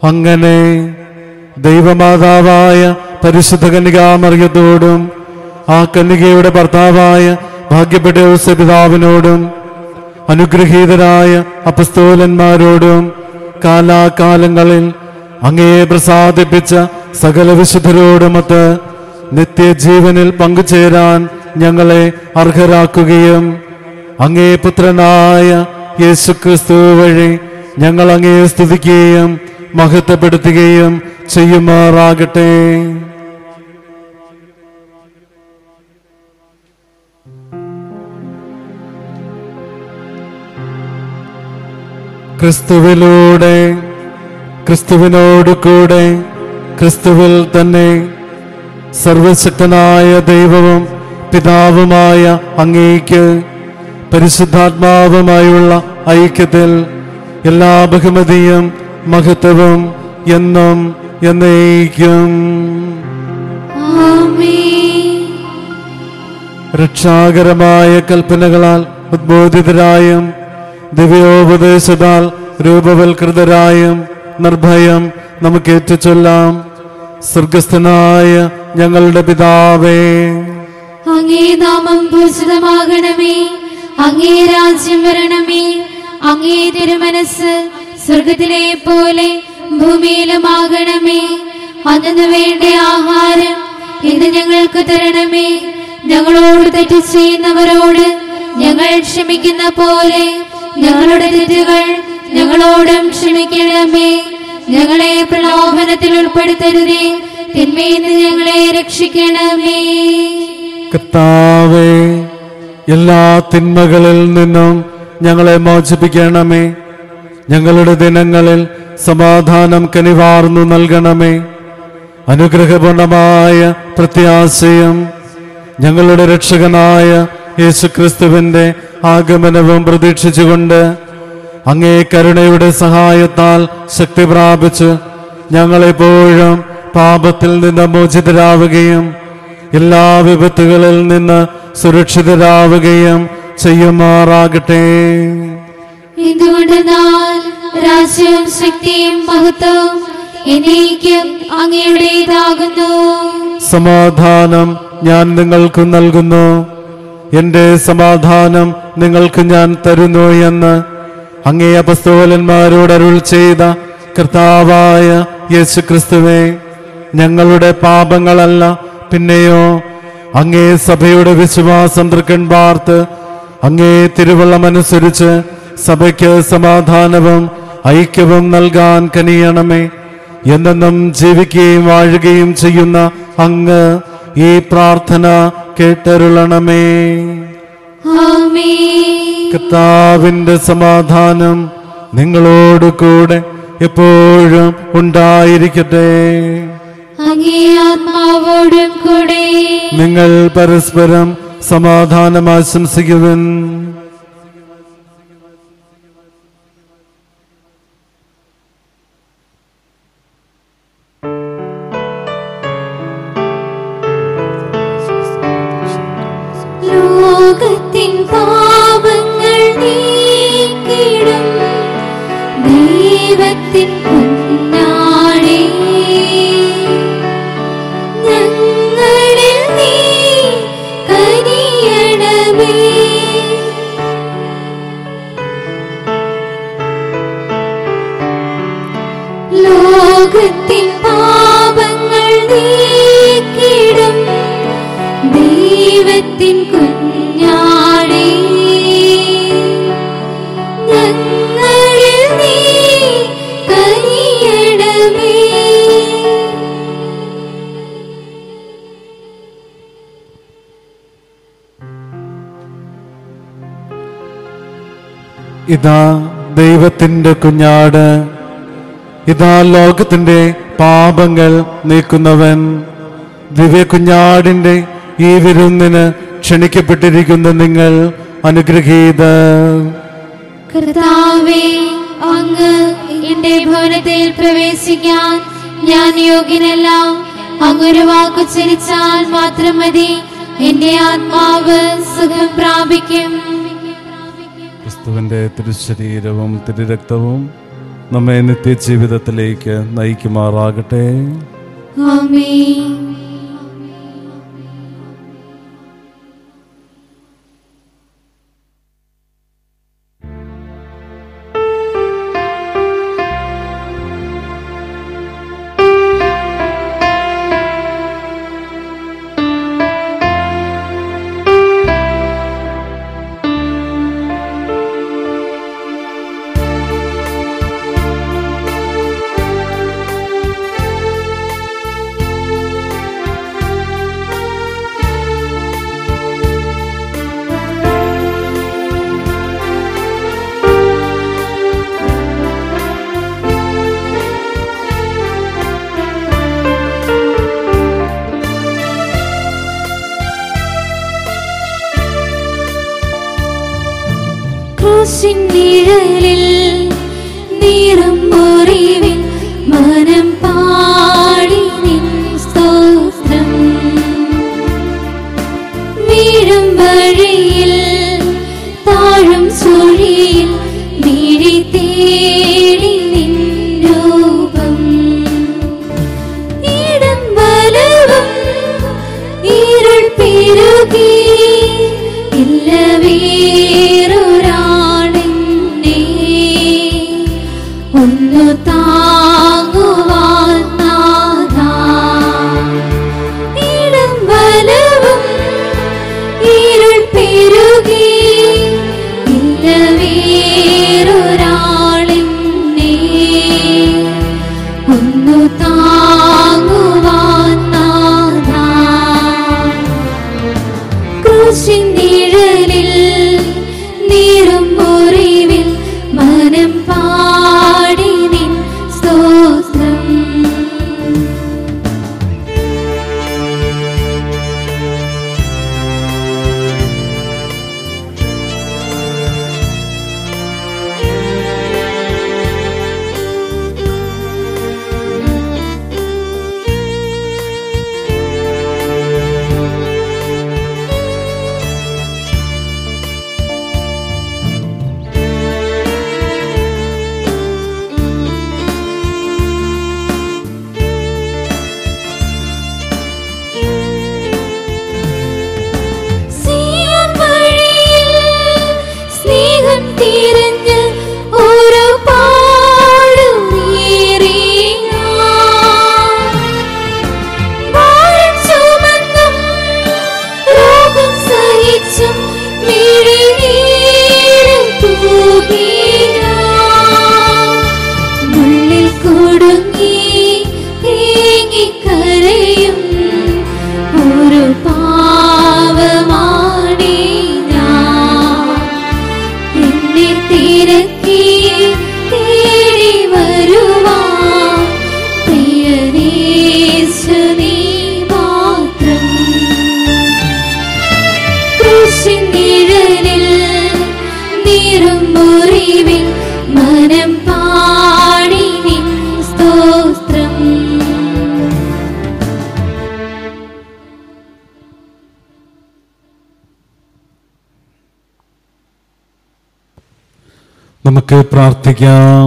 അങ്ങനെ ദൈവമാതാവായ പരിശുദ്ധ കന്യകാമറിയത്തോടും ആ കന്യകയുടെ ഭർത്താവായ ഭാഗ്യപ്പെട്ട ഔസേപ്പ് പിതാവിനോടും അനുഗ്രഹീതരായ അപസ്തോലന്മാരോടും കാലാകാലങ്ങളിൽ അങ്ങയെ പ്രസാദിപ്പിച്ച സകല വിശുദ്ധരോടുമൊത്ത് നിത്യജീവനിൽ പങ്കുചേരാൻ ഞങ്ങളെ അർഹരാക്കുകയും അങ്ങേ പുത്രനായ യേശുക്രിസ്തു വഴി ഞങ്ങൾ അങ്ങയെ സ്തുതിക്കുകയും മഹത്വപ്പെടുത്തുകയും ചെയ്യുമാറാകട്ടെ ക്രിസ്തുവിലൂടെ ക്രിസ്തുവിനോട് കൂടെ ക്രിസ്തുവിൽ തന്നെ സർവശക്തനായ ദൈവവും പിതാവുമായ അങ്ങേക്ക് പരിശുദ്ധാത്മാവുമായുള്ള ഐക്യത്തിൽ എല്ലാ ബഹുമതിയും മഹത്വവും എന്നും എന്നേക്കും ആമേൻ രക്ഷാകരമായ കൽപ്പനകളാൽ ഉദ്ബോധിതരായും ദിവ്യോപദേശത്താൽ രൂപവൽകൃതരായും നിർഭയം നമുക്ക് ഏറ്റുചൊല്ലാം സ്വർഗസ്ഥനായ ഞങ്ങളുടെ പിതാവേ അങ്ങേ നാമം പൂജിതമാകണമേ അങ്ങേ രാജ്യം വരണമേ അങ്ങേ തിരുമനസ് സ്വർഗത്തിലെ പോലെ ഭൂമിയിലുമാകണമേ അന്നു വേണ്ട ആഹാരം ഇന്ന് ഞങ്ങൾക്ക് തരണമേ ഞങ്ങളോട് തെറ്റ് ചെയ്യുന്നവരോട് ഞങ്ങൾ ക്ഷമിക്കുന്ന പോലെ ഞങ്ങളുടെ തെറ്റുകൾ ഞങ്ങളോടും ക്ഷമിക്കണമേ ഞങ്ങളെ പ്രലോഭനത്തിൽ ഉൾപ്പെടുത്തരുതേ തിന്മയിൽ നിന്ന് ഞങ്ങളെ രക്ഷിക്കണമേ കർത്താവേ എല്ലാ തിന്മകളിൽ നിന്നും ഞങ്ങളെ മോചിപ്പിക്കണമേ ഞങ്ങളുടെ ദിനങ്ങളിൽ സമാധാനം കനിവാർന്നു നൽകണമേ അനുഗ്രഹപൂർണമായ പ്രത്യാശയും ഞങ്ങളുടെ രക്ഷകനായ യേശുക്രിസ്തുവിന്റെ ആഗമനവും പ്രതീക്ഷിച്ചുകൊണ്ട് അങ്ങേ കരുണയുടെ സഹായത്താൽ ശക്തി പ്രാപിച്ച് ഞങ്ങളെപ്പോഴും പാപത്തിൽ നിന്ന് മോചിതരാവുകയും എല്ലാ വിപത്തുകളിൽ നിന്ന് സുരക്ഷിതരാവുകയും ചെയ്യുമാറാകട്ടെ എന്തുകൊണ്ടെന്നാൽ രാജ്യവും ശക്തിയും മഹത്വവും എന്നേക്കും അങ്ങയുടേതാകുന്നു സമാധാനം ഞാൻ നിങ്ങൾക്ക് നൽകുന്നു എന്റെ സമാധാനം നിങ്ങൾക്ക് ഞാൻ തരുന്നു എന്ന് അങ്ങേ അപസ്തോലന്മാരോട് അരുൾ ചെയ്ത കർത്താവായ യേശുക്രിസ്തുവേ ഞങ്ങളുടെ പാപങ്ങളല്ല പിന്നെയോ അങ്ങേ സഭയുടെ വിശ്വാസം തൃക്കൺ പാർത്ത് അങ്ങേ തിരുവള്ളമനുസരിച്ച് സഭയ്ക്ക് സമാധാനവും ഐക്യവും നൽകാൻ കനിയണമേ എന്നെന്നും ജീവിക്കുകയും വാഴുകയും ചെയ്യുന്ന അങ്ങ് ഈ പ്രാർത്ഥന കേട്ടരുളണമേ ആമേൻ കർത്താവിന്റെ സമാധാനം നിങ്ങളോട് കൂടെ എപ്പോഴും ഉണ്ടായിരിക്കട്ടെ അങ്ങേ ആത്മാവോടും കൂടെ നിങ്ങൾ പരസ്പരം സമാധാനം ആശംസിക്കുവൻ ലോകത്തിൻ പാപങ്ങൾ നീക്കിടും ദൈവത്തിൻ കുഞ്ഞാടേ ഞങ്ങളിൽ നീ കനിയണമേ ലോകത്തിൻ പാപങ്ങൾ നീക്കിടും ദൈവത്തിൻ കുഞ്ഞാടേ ഞങ്ങളിൽ നീ കനിയണമേ ഇതാ ദൈവത്തിന്റെ കുഞ്ഞാട് ഇതാ ലോകത്തിന്റെ പാപങ്ങൾ നീക്കുന്നവൻ ദിവ്യ കുഞ്ഞാടിന്റെ ഈ വിരുന്നിന് ക്ഷണിക്കപ്പെട്ടിരിക്കുന്ന നിങ്ങൾ അനുഗ്രഹീത കർത്താവേ അങ്ങ് എന്റെ ഭവനത്തിൽ പ്രവേശിക്കാൻ ഞാൻ യോഗ്യനല്ല അങ്ങൊരു വാക്കു ചരിച്ചാൽ മാത്രം മതി എന്റെ ആത്മാവ് സുഖം പ്രാപിക്കും ക്രിസ്തുവിന്റെ തിരുശരീരവും തിരുരക്തവും നമ്മെ നിത്യജീവിതത്തിലേക്ക് നയിക്കുമാറാകട്ടെ ആമേൻ ക്രൂശിൻ നിഴലിൽ നീറും മുറിവിൽ മനം പാടി നിൻ സ്തോത്രം വീഴും വഴിയിൽ താഴും ചുഴിയിൽ മിഴി തേടി നിൻ രൂപം ഇടം വലവും ഇരുൾ പെരുകി ഇല്ല വേറൊരാണെന്നെ ഒന്നു താങ്ങുവാൻ നാഥാ. ഇടം വലവും ഇരുൾ പെരുകി ഇല്ല വേറൊരാളെന്നെ ഒന്നു താങ്ങുവാൻ നാഥാ. ക്രൂശിൻ നിഴലിൽ നീറും മുറിവിൽ മനം പാടി നിൻ സ്തോത്രം സിയോൻ വഴിയിൽ സ്നേഹം തിരഞ്ഞ് ഓരോ പാടുനീറി ഞാൻ. ഭാരം ചുമന്നും രോഗം സഹിച്ചും മിഴിനീര് തൂകി ഞാൻ. മുള്ളിൽ കുടുങ്ങി തേങ്ങിക്കരയും ഒരു പാവമാണീ ഞാൻ എന്നെ തിരക്കി തേടി വരുവാൻ പ്രിയനേശു നീ മാത്രം ക്രൂശിൻ നിഴലിൽ നീറും മുറിവിൽ മനം പാടി നിൻ സ്തോത്രം നമുക്ക് പ്രാർത്ഥിക്കാം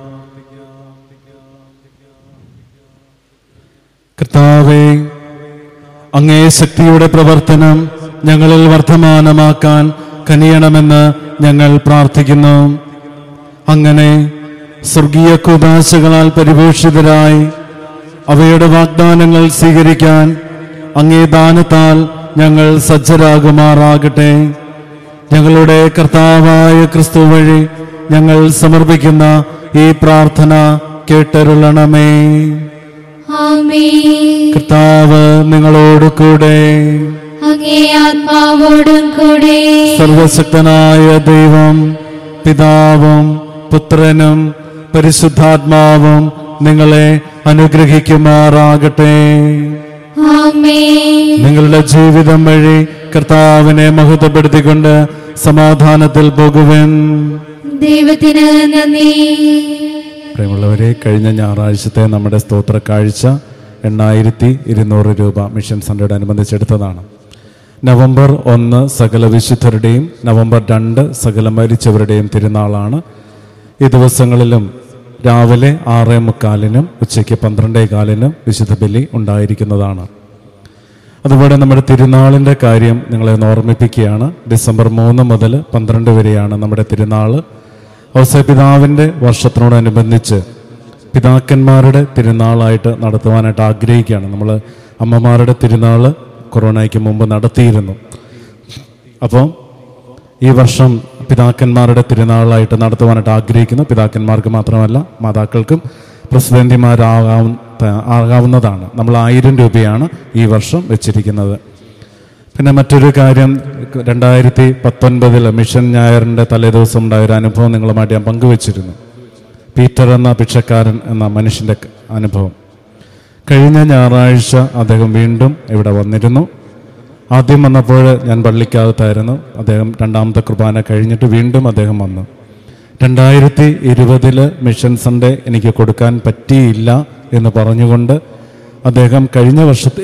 കർത്താവേ അങ്ങേ ശക്തിയുടെ പ്രവർത്തനം ഞങ്ങളിൽ വർദ്ധമാനമാക്കാൻ കനിയണമെന്ന് ഞങ്ങൾ പ്രാർത്ഥിക്കുന്നു അങ്ങനെ സ്വർഗീയ കുദാശകളാൽ പരിപോഷിതരായി അവയുടെ വാഗ്ദാനങ്ങൾ സ്വീകരിക്കാൻ അങ്ങേ ദാനത്താൽ ഞങ്ങൾ സജ്ജരാകുമാറാകട്ടെ ഞങ്ങളുടെ കർത്താവായ ക്രിസ്തു വഴി ഞങ്ങൾ സമർപ്പിക്കുന്ന ഈ പ്രാർത്ഥന കേട്ടരുളണമേ ആമേൻ കർത്താവ് നിങ്ങളോട് കൂടെ അങ്ങേ ആത്മാവോടും കൂടെ സർവശക്തനായ ദൈവം പിതാവും പുത്രനും പരിശുദ്ധാത്മാവും നിങ്ങളെ അനുഗ്രഹിക്കുമാറാകട്ടെ ആമേൻ നിങ്ങളുടെ ജീവിതം വഴി കർത്താവിനെ മഹത്വപ്പെടുത്തിക്കൊണ്ട് സമാധാനത്തിൽ പോകുവൻ ദൈവത്തിന് നന്ദി പ്രിയമുള്ളവരെ കഴിഞ്ഞ ഞായറാഴ്ചത്തെ നമ്മുടെ സ്തോത്ര കാഴ്ച എണ്ണായിരത്തി ഇരുന്നൂറ് രൂപ മിഷൻ സൺഡേയോട് അനുബന്ധിച്ചെടുത്തതാണ് നവംബർ ഒന്ന് സകല വിശുദ്ധരുടെയും നവംബർ രണ്ട് സകല മരിച്ചവരുടെയും തിരുനാളാണ് ഈ ദിവസങ്ങളിലും രാവിലെ ആറേ മുക്കാലിനും ഉച്ചയ്ക്ക് പന്ത്രണ്ടേ കാലിനും വിശുദ്ധ ബലി ഉണ്ടായിരിക്കുന്നതാണ് അതുപോലെ നമ്മുടെ തിരുനാളിൻ്റെ കാര്യം നിങ്ങളെ ഒന്ന് ഓർമ്മിപ്പിക്കുകയാണ് ഡിസംബർ മൂന്ന് മുതൽ പന്ത്രണ്ട് വരെയാണ് നമ്മുടെ തിരുനാൾ ഔസപിതാവിൻ്റെ വർഷത്തിനോടനുബന്ധിച്ച് പിതാക്കന്മാരുടെ തിരുനാളായിട്ട് നടത്തുവാനായിട്ട് ആഗ്രഹിക്കുകയാണ് നമ്മൾ അമ്മമാരുടെ തിരുനാൾ കൊറോണയ്ക്ക് മുമ്പ് നടത്തിയിരുന്നു അപ്പോൾ ഈ വർഷം പിതാക്കന്മാരുടെ തിരുനാളായിട്ട് നടത്തുവാനായിട്ട് ആഗ്രഹിക്കുന്നു പിതാക്കന്മാർക്ക് മാത്രമല്ല മാതാക്കൾക്കും പ്രസിഡന്റിമാരാകാവുന്ന ആകാവുന്നതാണ് നമ്മൾ ആയിരം രൂപയാണ് ഈ വർഷം വെച്ചിരിക്കുന്നത് പിന്നെ മറ്റൊരു കാര്യം രണ്ടായിരത്തി പത്തൊൻപതിൽ മിഷൻ ഞായറിൻ്റെ തലേദിവസം ഉണ്ടായ ഒരു അനുഭവം നിങ്ങളുമായിട്ട് ഞാൻ പങ്കുവച്ചിരുന്നു പീറ്റർ എന്ന ഭിക്ഷക്കാരൻ എന്ന മനുഷ്യൻ്റെ അനുഭവം കഴിഞ്ഞ ഞായറാഴ്ച അദ്ദേഹം വീണ്ടും ഇവിടെ വന്നിരുന്നു ആദ്യം വന്നപ്പോൾ ഞാൻ പള്ളിക്കകത്തായിരുന്നു അദ്ദേഹം രണ്ടാമത്തെ കുർബാന കഴിഞ്ഞിട്ട് വീണ്ടും അദ്ദേഹം വന്നു രണ്ടായിരത്തി ഇരുപതില് മിഷൻ സൺഡേ എനിക്ക് കൊടുക്കാൻ പറ്റിയില്ല എന്ന് പറഞ്ഞുകൊണ്ട് അദ്ദേഹം കഴിഞ്ഞ വർഷത്തെ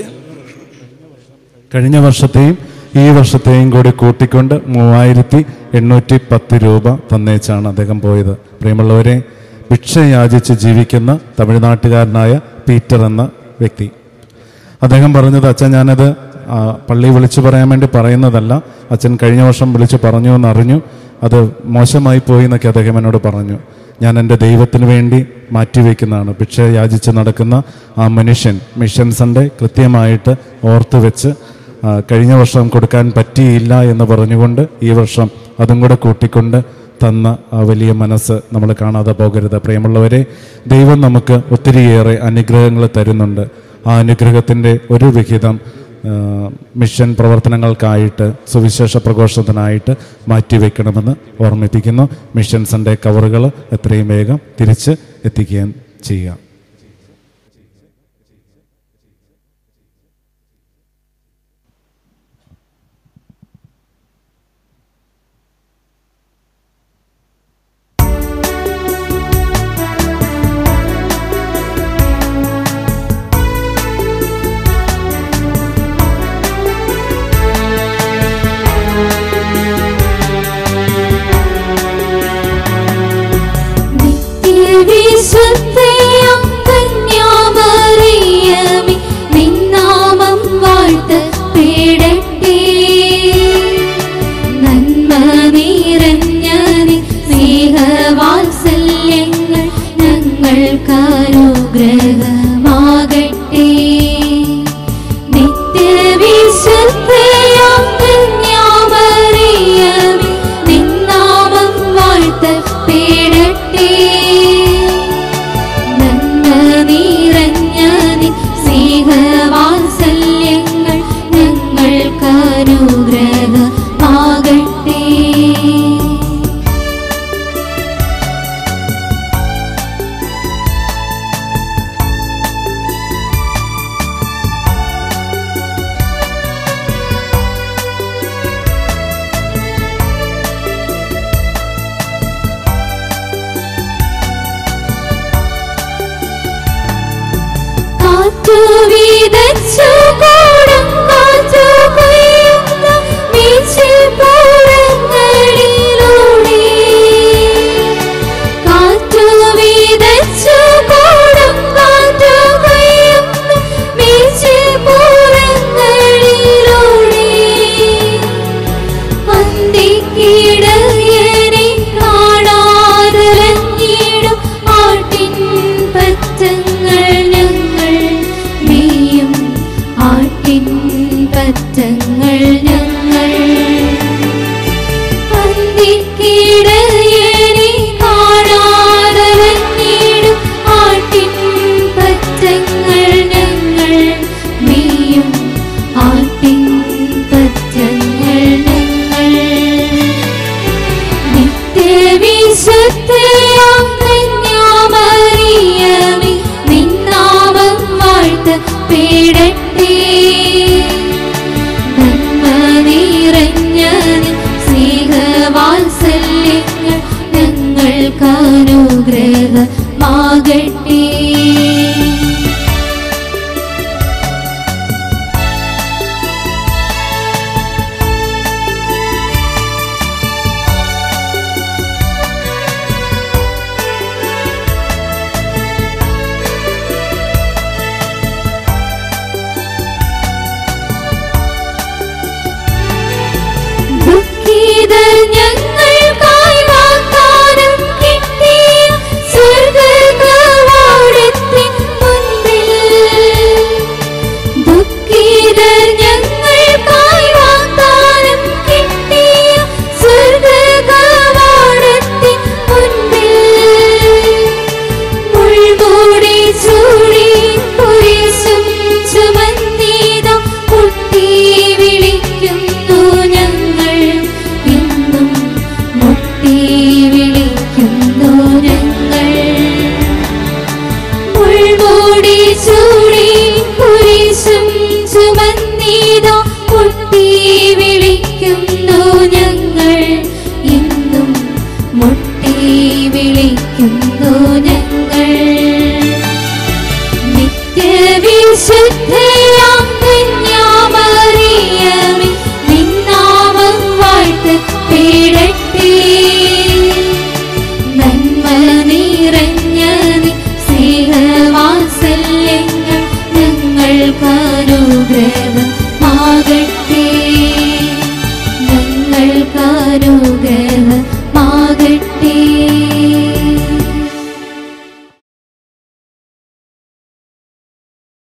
കഴിഞ്ഞ വർഷത്തെയും ഈ വർഷത്തെയും കൂടി കൂട്ടിക്കൊണ്ട് മൂവായിരത്തി എണ്ണൂറ്റി പത്ത് രൂപ തന്നേച്ചാണ് അദ്ദേഹം പോയത് പ്രിയമുള്ളവരെ ഭിക്ഷ യാചിച്ച് ജീവിക്കുന്ന തമിഴ്നാട്ടുകാരനായ പീറ്റർ എന്ന വ്യക്തി അദ്ദേഹം പറഞ്ഞത് അച്ഛൻ ഞാനത് ആ, പള്ളി വിളിച്ചു പറയാൻ വേണ്ടി പറയുന്നതല്ല അച്ഛൻ കഴിഞ്ഞ വർഷം വിളിച്ചു പറഞ്ഞു എന്നറിഞ്ഞു അത് മോശമായി പോയി എന്നൊക്കെ അദ്ദേഹം എന്നോട് പറഞ്ഞു ഞാൻ എൻ്റെ ദൈവത്തിന് വേണ്ടി മാറ്റിവെക്കുന്നതാണ് ഭിക്ഷ യാചിച്ച് നടക്കുന്ന ആ മനുഷ്യൻ മിഷൻ സൺഡേ കൃത്യമായിട്ട് ഓർത്ത് വെച്ച് ആ, കഴിഞ്ഞ വർഷം കൊടുക്കാൻ പറ്റിയില്ല എന്ന് പറഞ്ഞുകൊണ്ട് ഈ വർഷം അതും കൂടെ കൂട്ടിക്കൊണ്ട് തന്ന ആ വലിയ മനസ്സ് നമ്മൾ കാണാതെ പോകരുത് പ്രിയമുള്ളവരെ ദൈവം നമുക്ക് ഒത്തിരിയേറെ അനുഗ്രഹങ്ങൾ തരുന്നുണ്ട് ആ അനുഗ്രഹത്തിൻ്റെ ഒരു വിഹിതം ആ, മിഷൻ പ്രവർത്തനങ്ങൾക്കായിട്ട് സുവിശേഷ പ്രഘോഷത്തിനായിട്ട് മാറ്റിവെക്കണമെന്ന് ഓർമ്മിപ്പിക്കുന്നു മിഷൻ സൺഡേ കവറുകൾ എത്രയും വേഗം തിരിച്ച് എത്തിക്കുകയും ചെയ്യുക നിത്യവിശുദ്ധയാം കന്യാമറിയമേ, നിന്നാമം വാഴ്ത്തപ്പെടട്ടെ. നന്മ നിറഞ്ഞ നിൻ സ്നേഹവാത്സല്യങ്ങൾ ഞങ്ങൾക്കനുഗ്രഹമാകട്ടെ നിത്യവിശുദ്ധയാം കന്യാമറിയമേ, നിന്നാമം വാഴ്ത്തപ്പെടട്ടെ. നന്മ നിറഞ്ഞ നിൻ സ്നേഹവാത്സല്യങ്ങൾ ഞങ്ങൾക്കനുഗ്രഹമാകട്ടെ കാറ്റു വീതച്ചു കൂടം കാറ്റു കൊയ്യുന്ന വീച്ചിൽ പൂരങ്ങളിലൂടെ. കാറ്റു വീതച്ചു കൂടം കാറ്റു കൊയ്യുന്ന വീച്ചിൽ പൂരങ്ങളിലൂടെ. അന്തിക്കിടയനെ കാണാതലഞ്ഞിടും ആട്ടിൻ പറ്റങ്ങൾ ഞങ്ങൾ മെയ്യും ആട്ടിൻ പറ്റങ്ങൾ ഞങ്ങൾ അന്തിക്കിടയനെ കാണാതലഞ്ഞിടും ആട്ടിൻ പറ്റങ്ങൾ ഞങ്ങൾ മെയ്യും ആട്ടിൻ പറ്റങ്ങൾ ഞങ്ങൾ നിത്യവിശുദ്ധയാം കന്യാമറിയമേ, നിന്നാമം വാഴ്ത്തപ്പെടട്ടെ. നന്മ നിറഞ്ഞ നിൻ സ്നേഹവാത്സല്യങ്ങൾ ഞങ്ങൾക്കനുഗ്രഹമാകട്ടെ ചുമന്നീതാ മുട്ടി വിളിക്കുന്നു ഞങ്ങൾ ഇന്നും മുട്ടി വിളിക്കുന്നു ഞങ്ങൾ നിത്യവിശുദ്ധയാം കന്യാമറിയമേ നിന്നാമം വാഴ്ത്തപ്പെടട്ടെ നന്മ നിറഞ്ഞ നീ സ്നേഹവാത്സല്യങ്ങൾ ഞങ്ങൾക്കനുഗ്രഹമാകട്ടെ ഞങ്ങൾക്കനുഗ്രഹമാകട്ടെ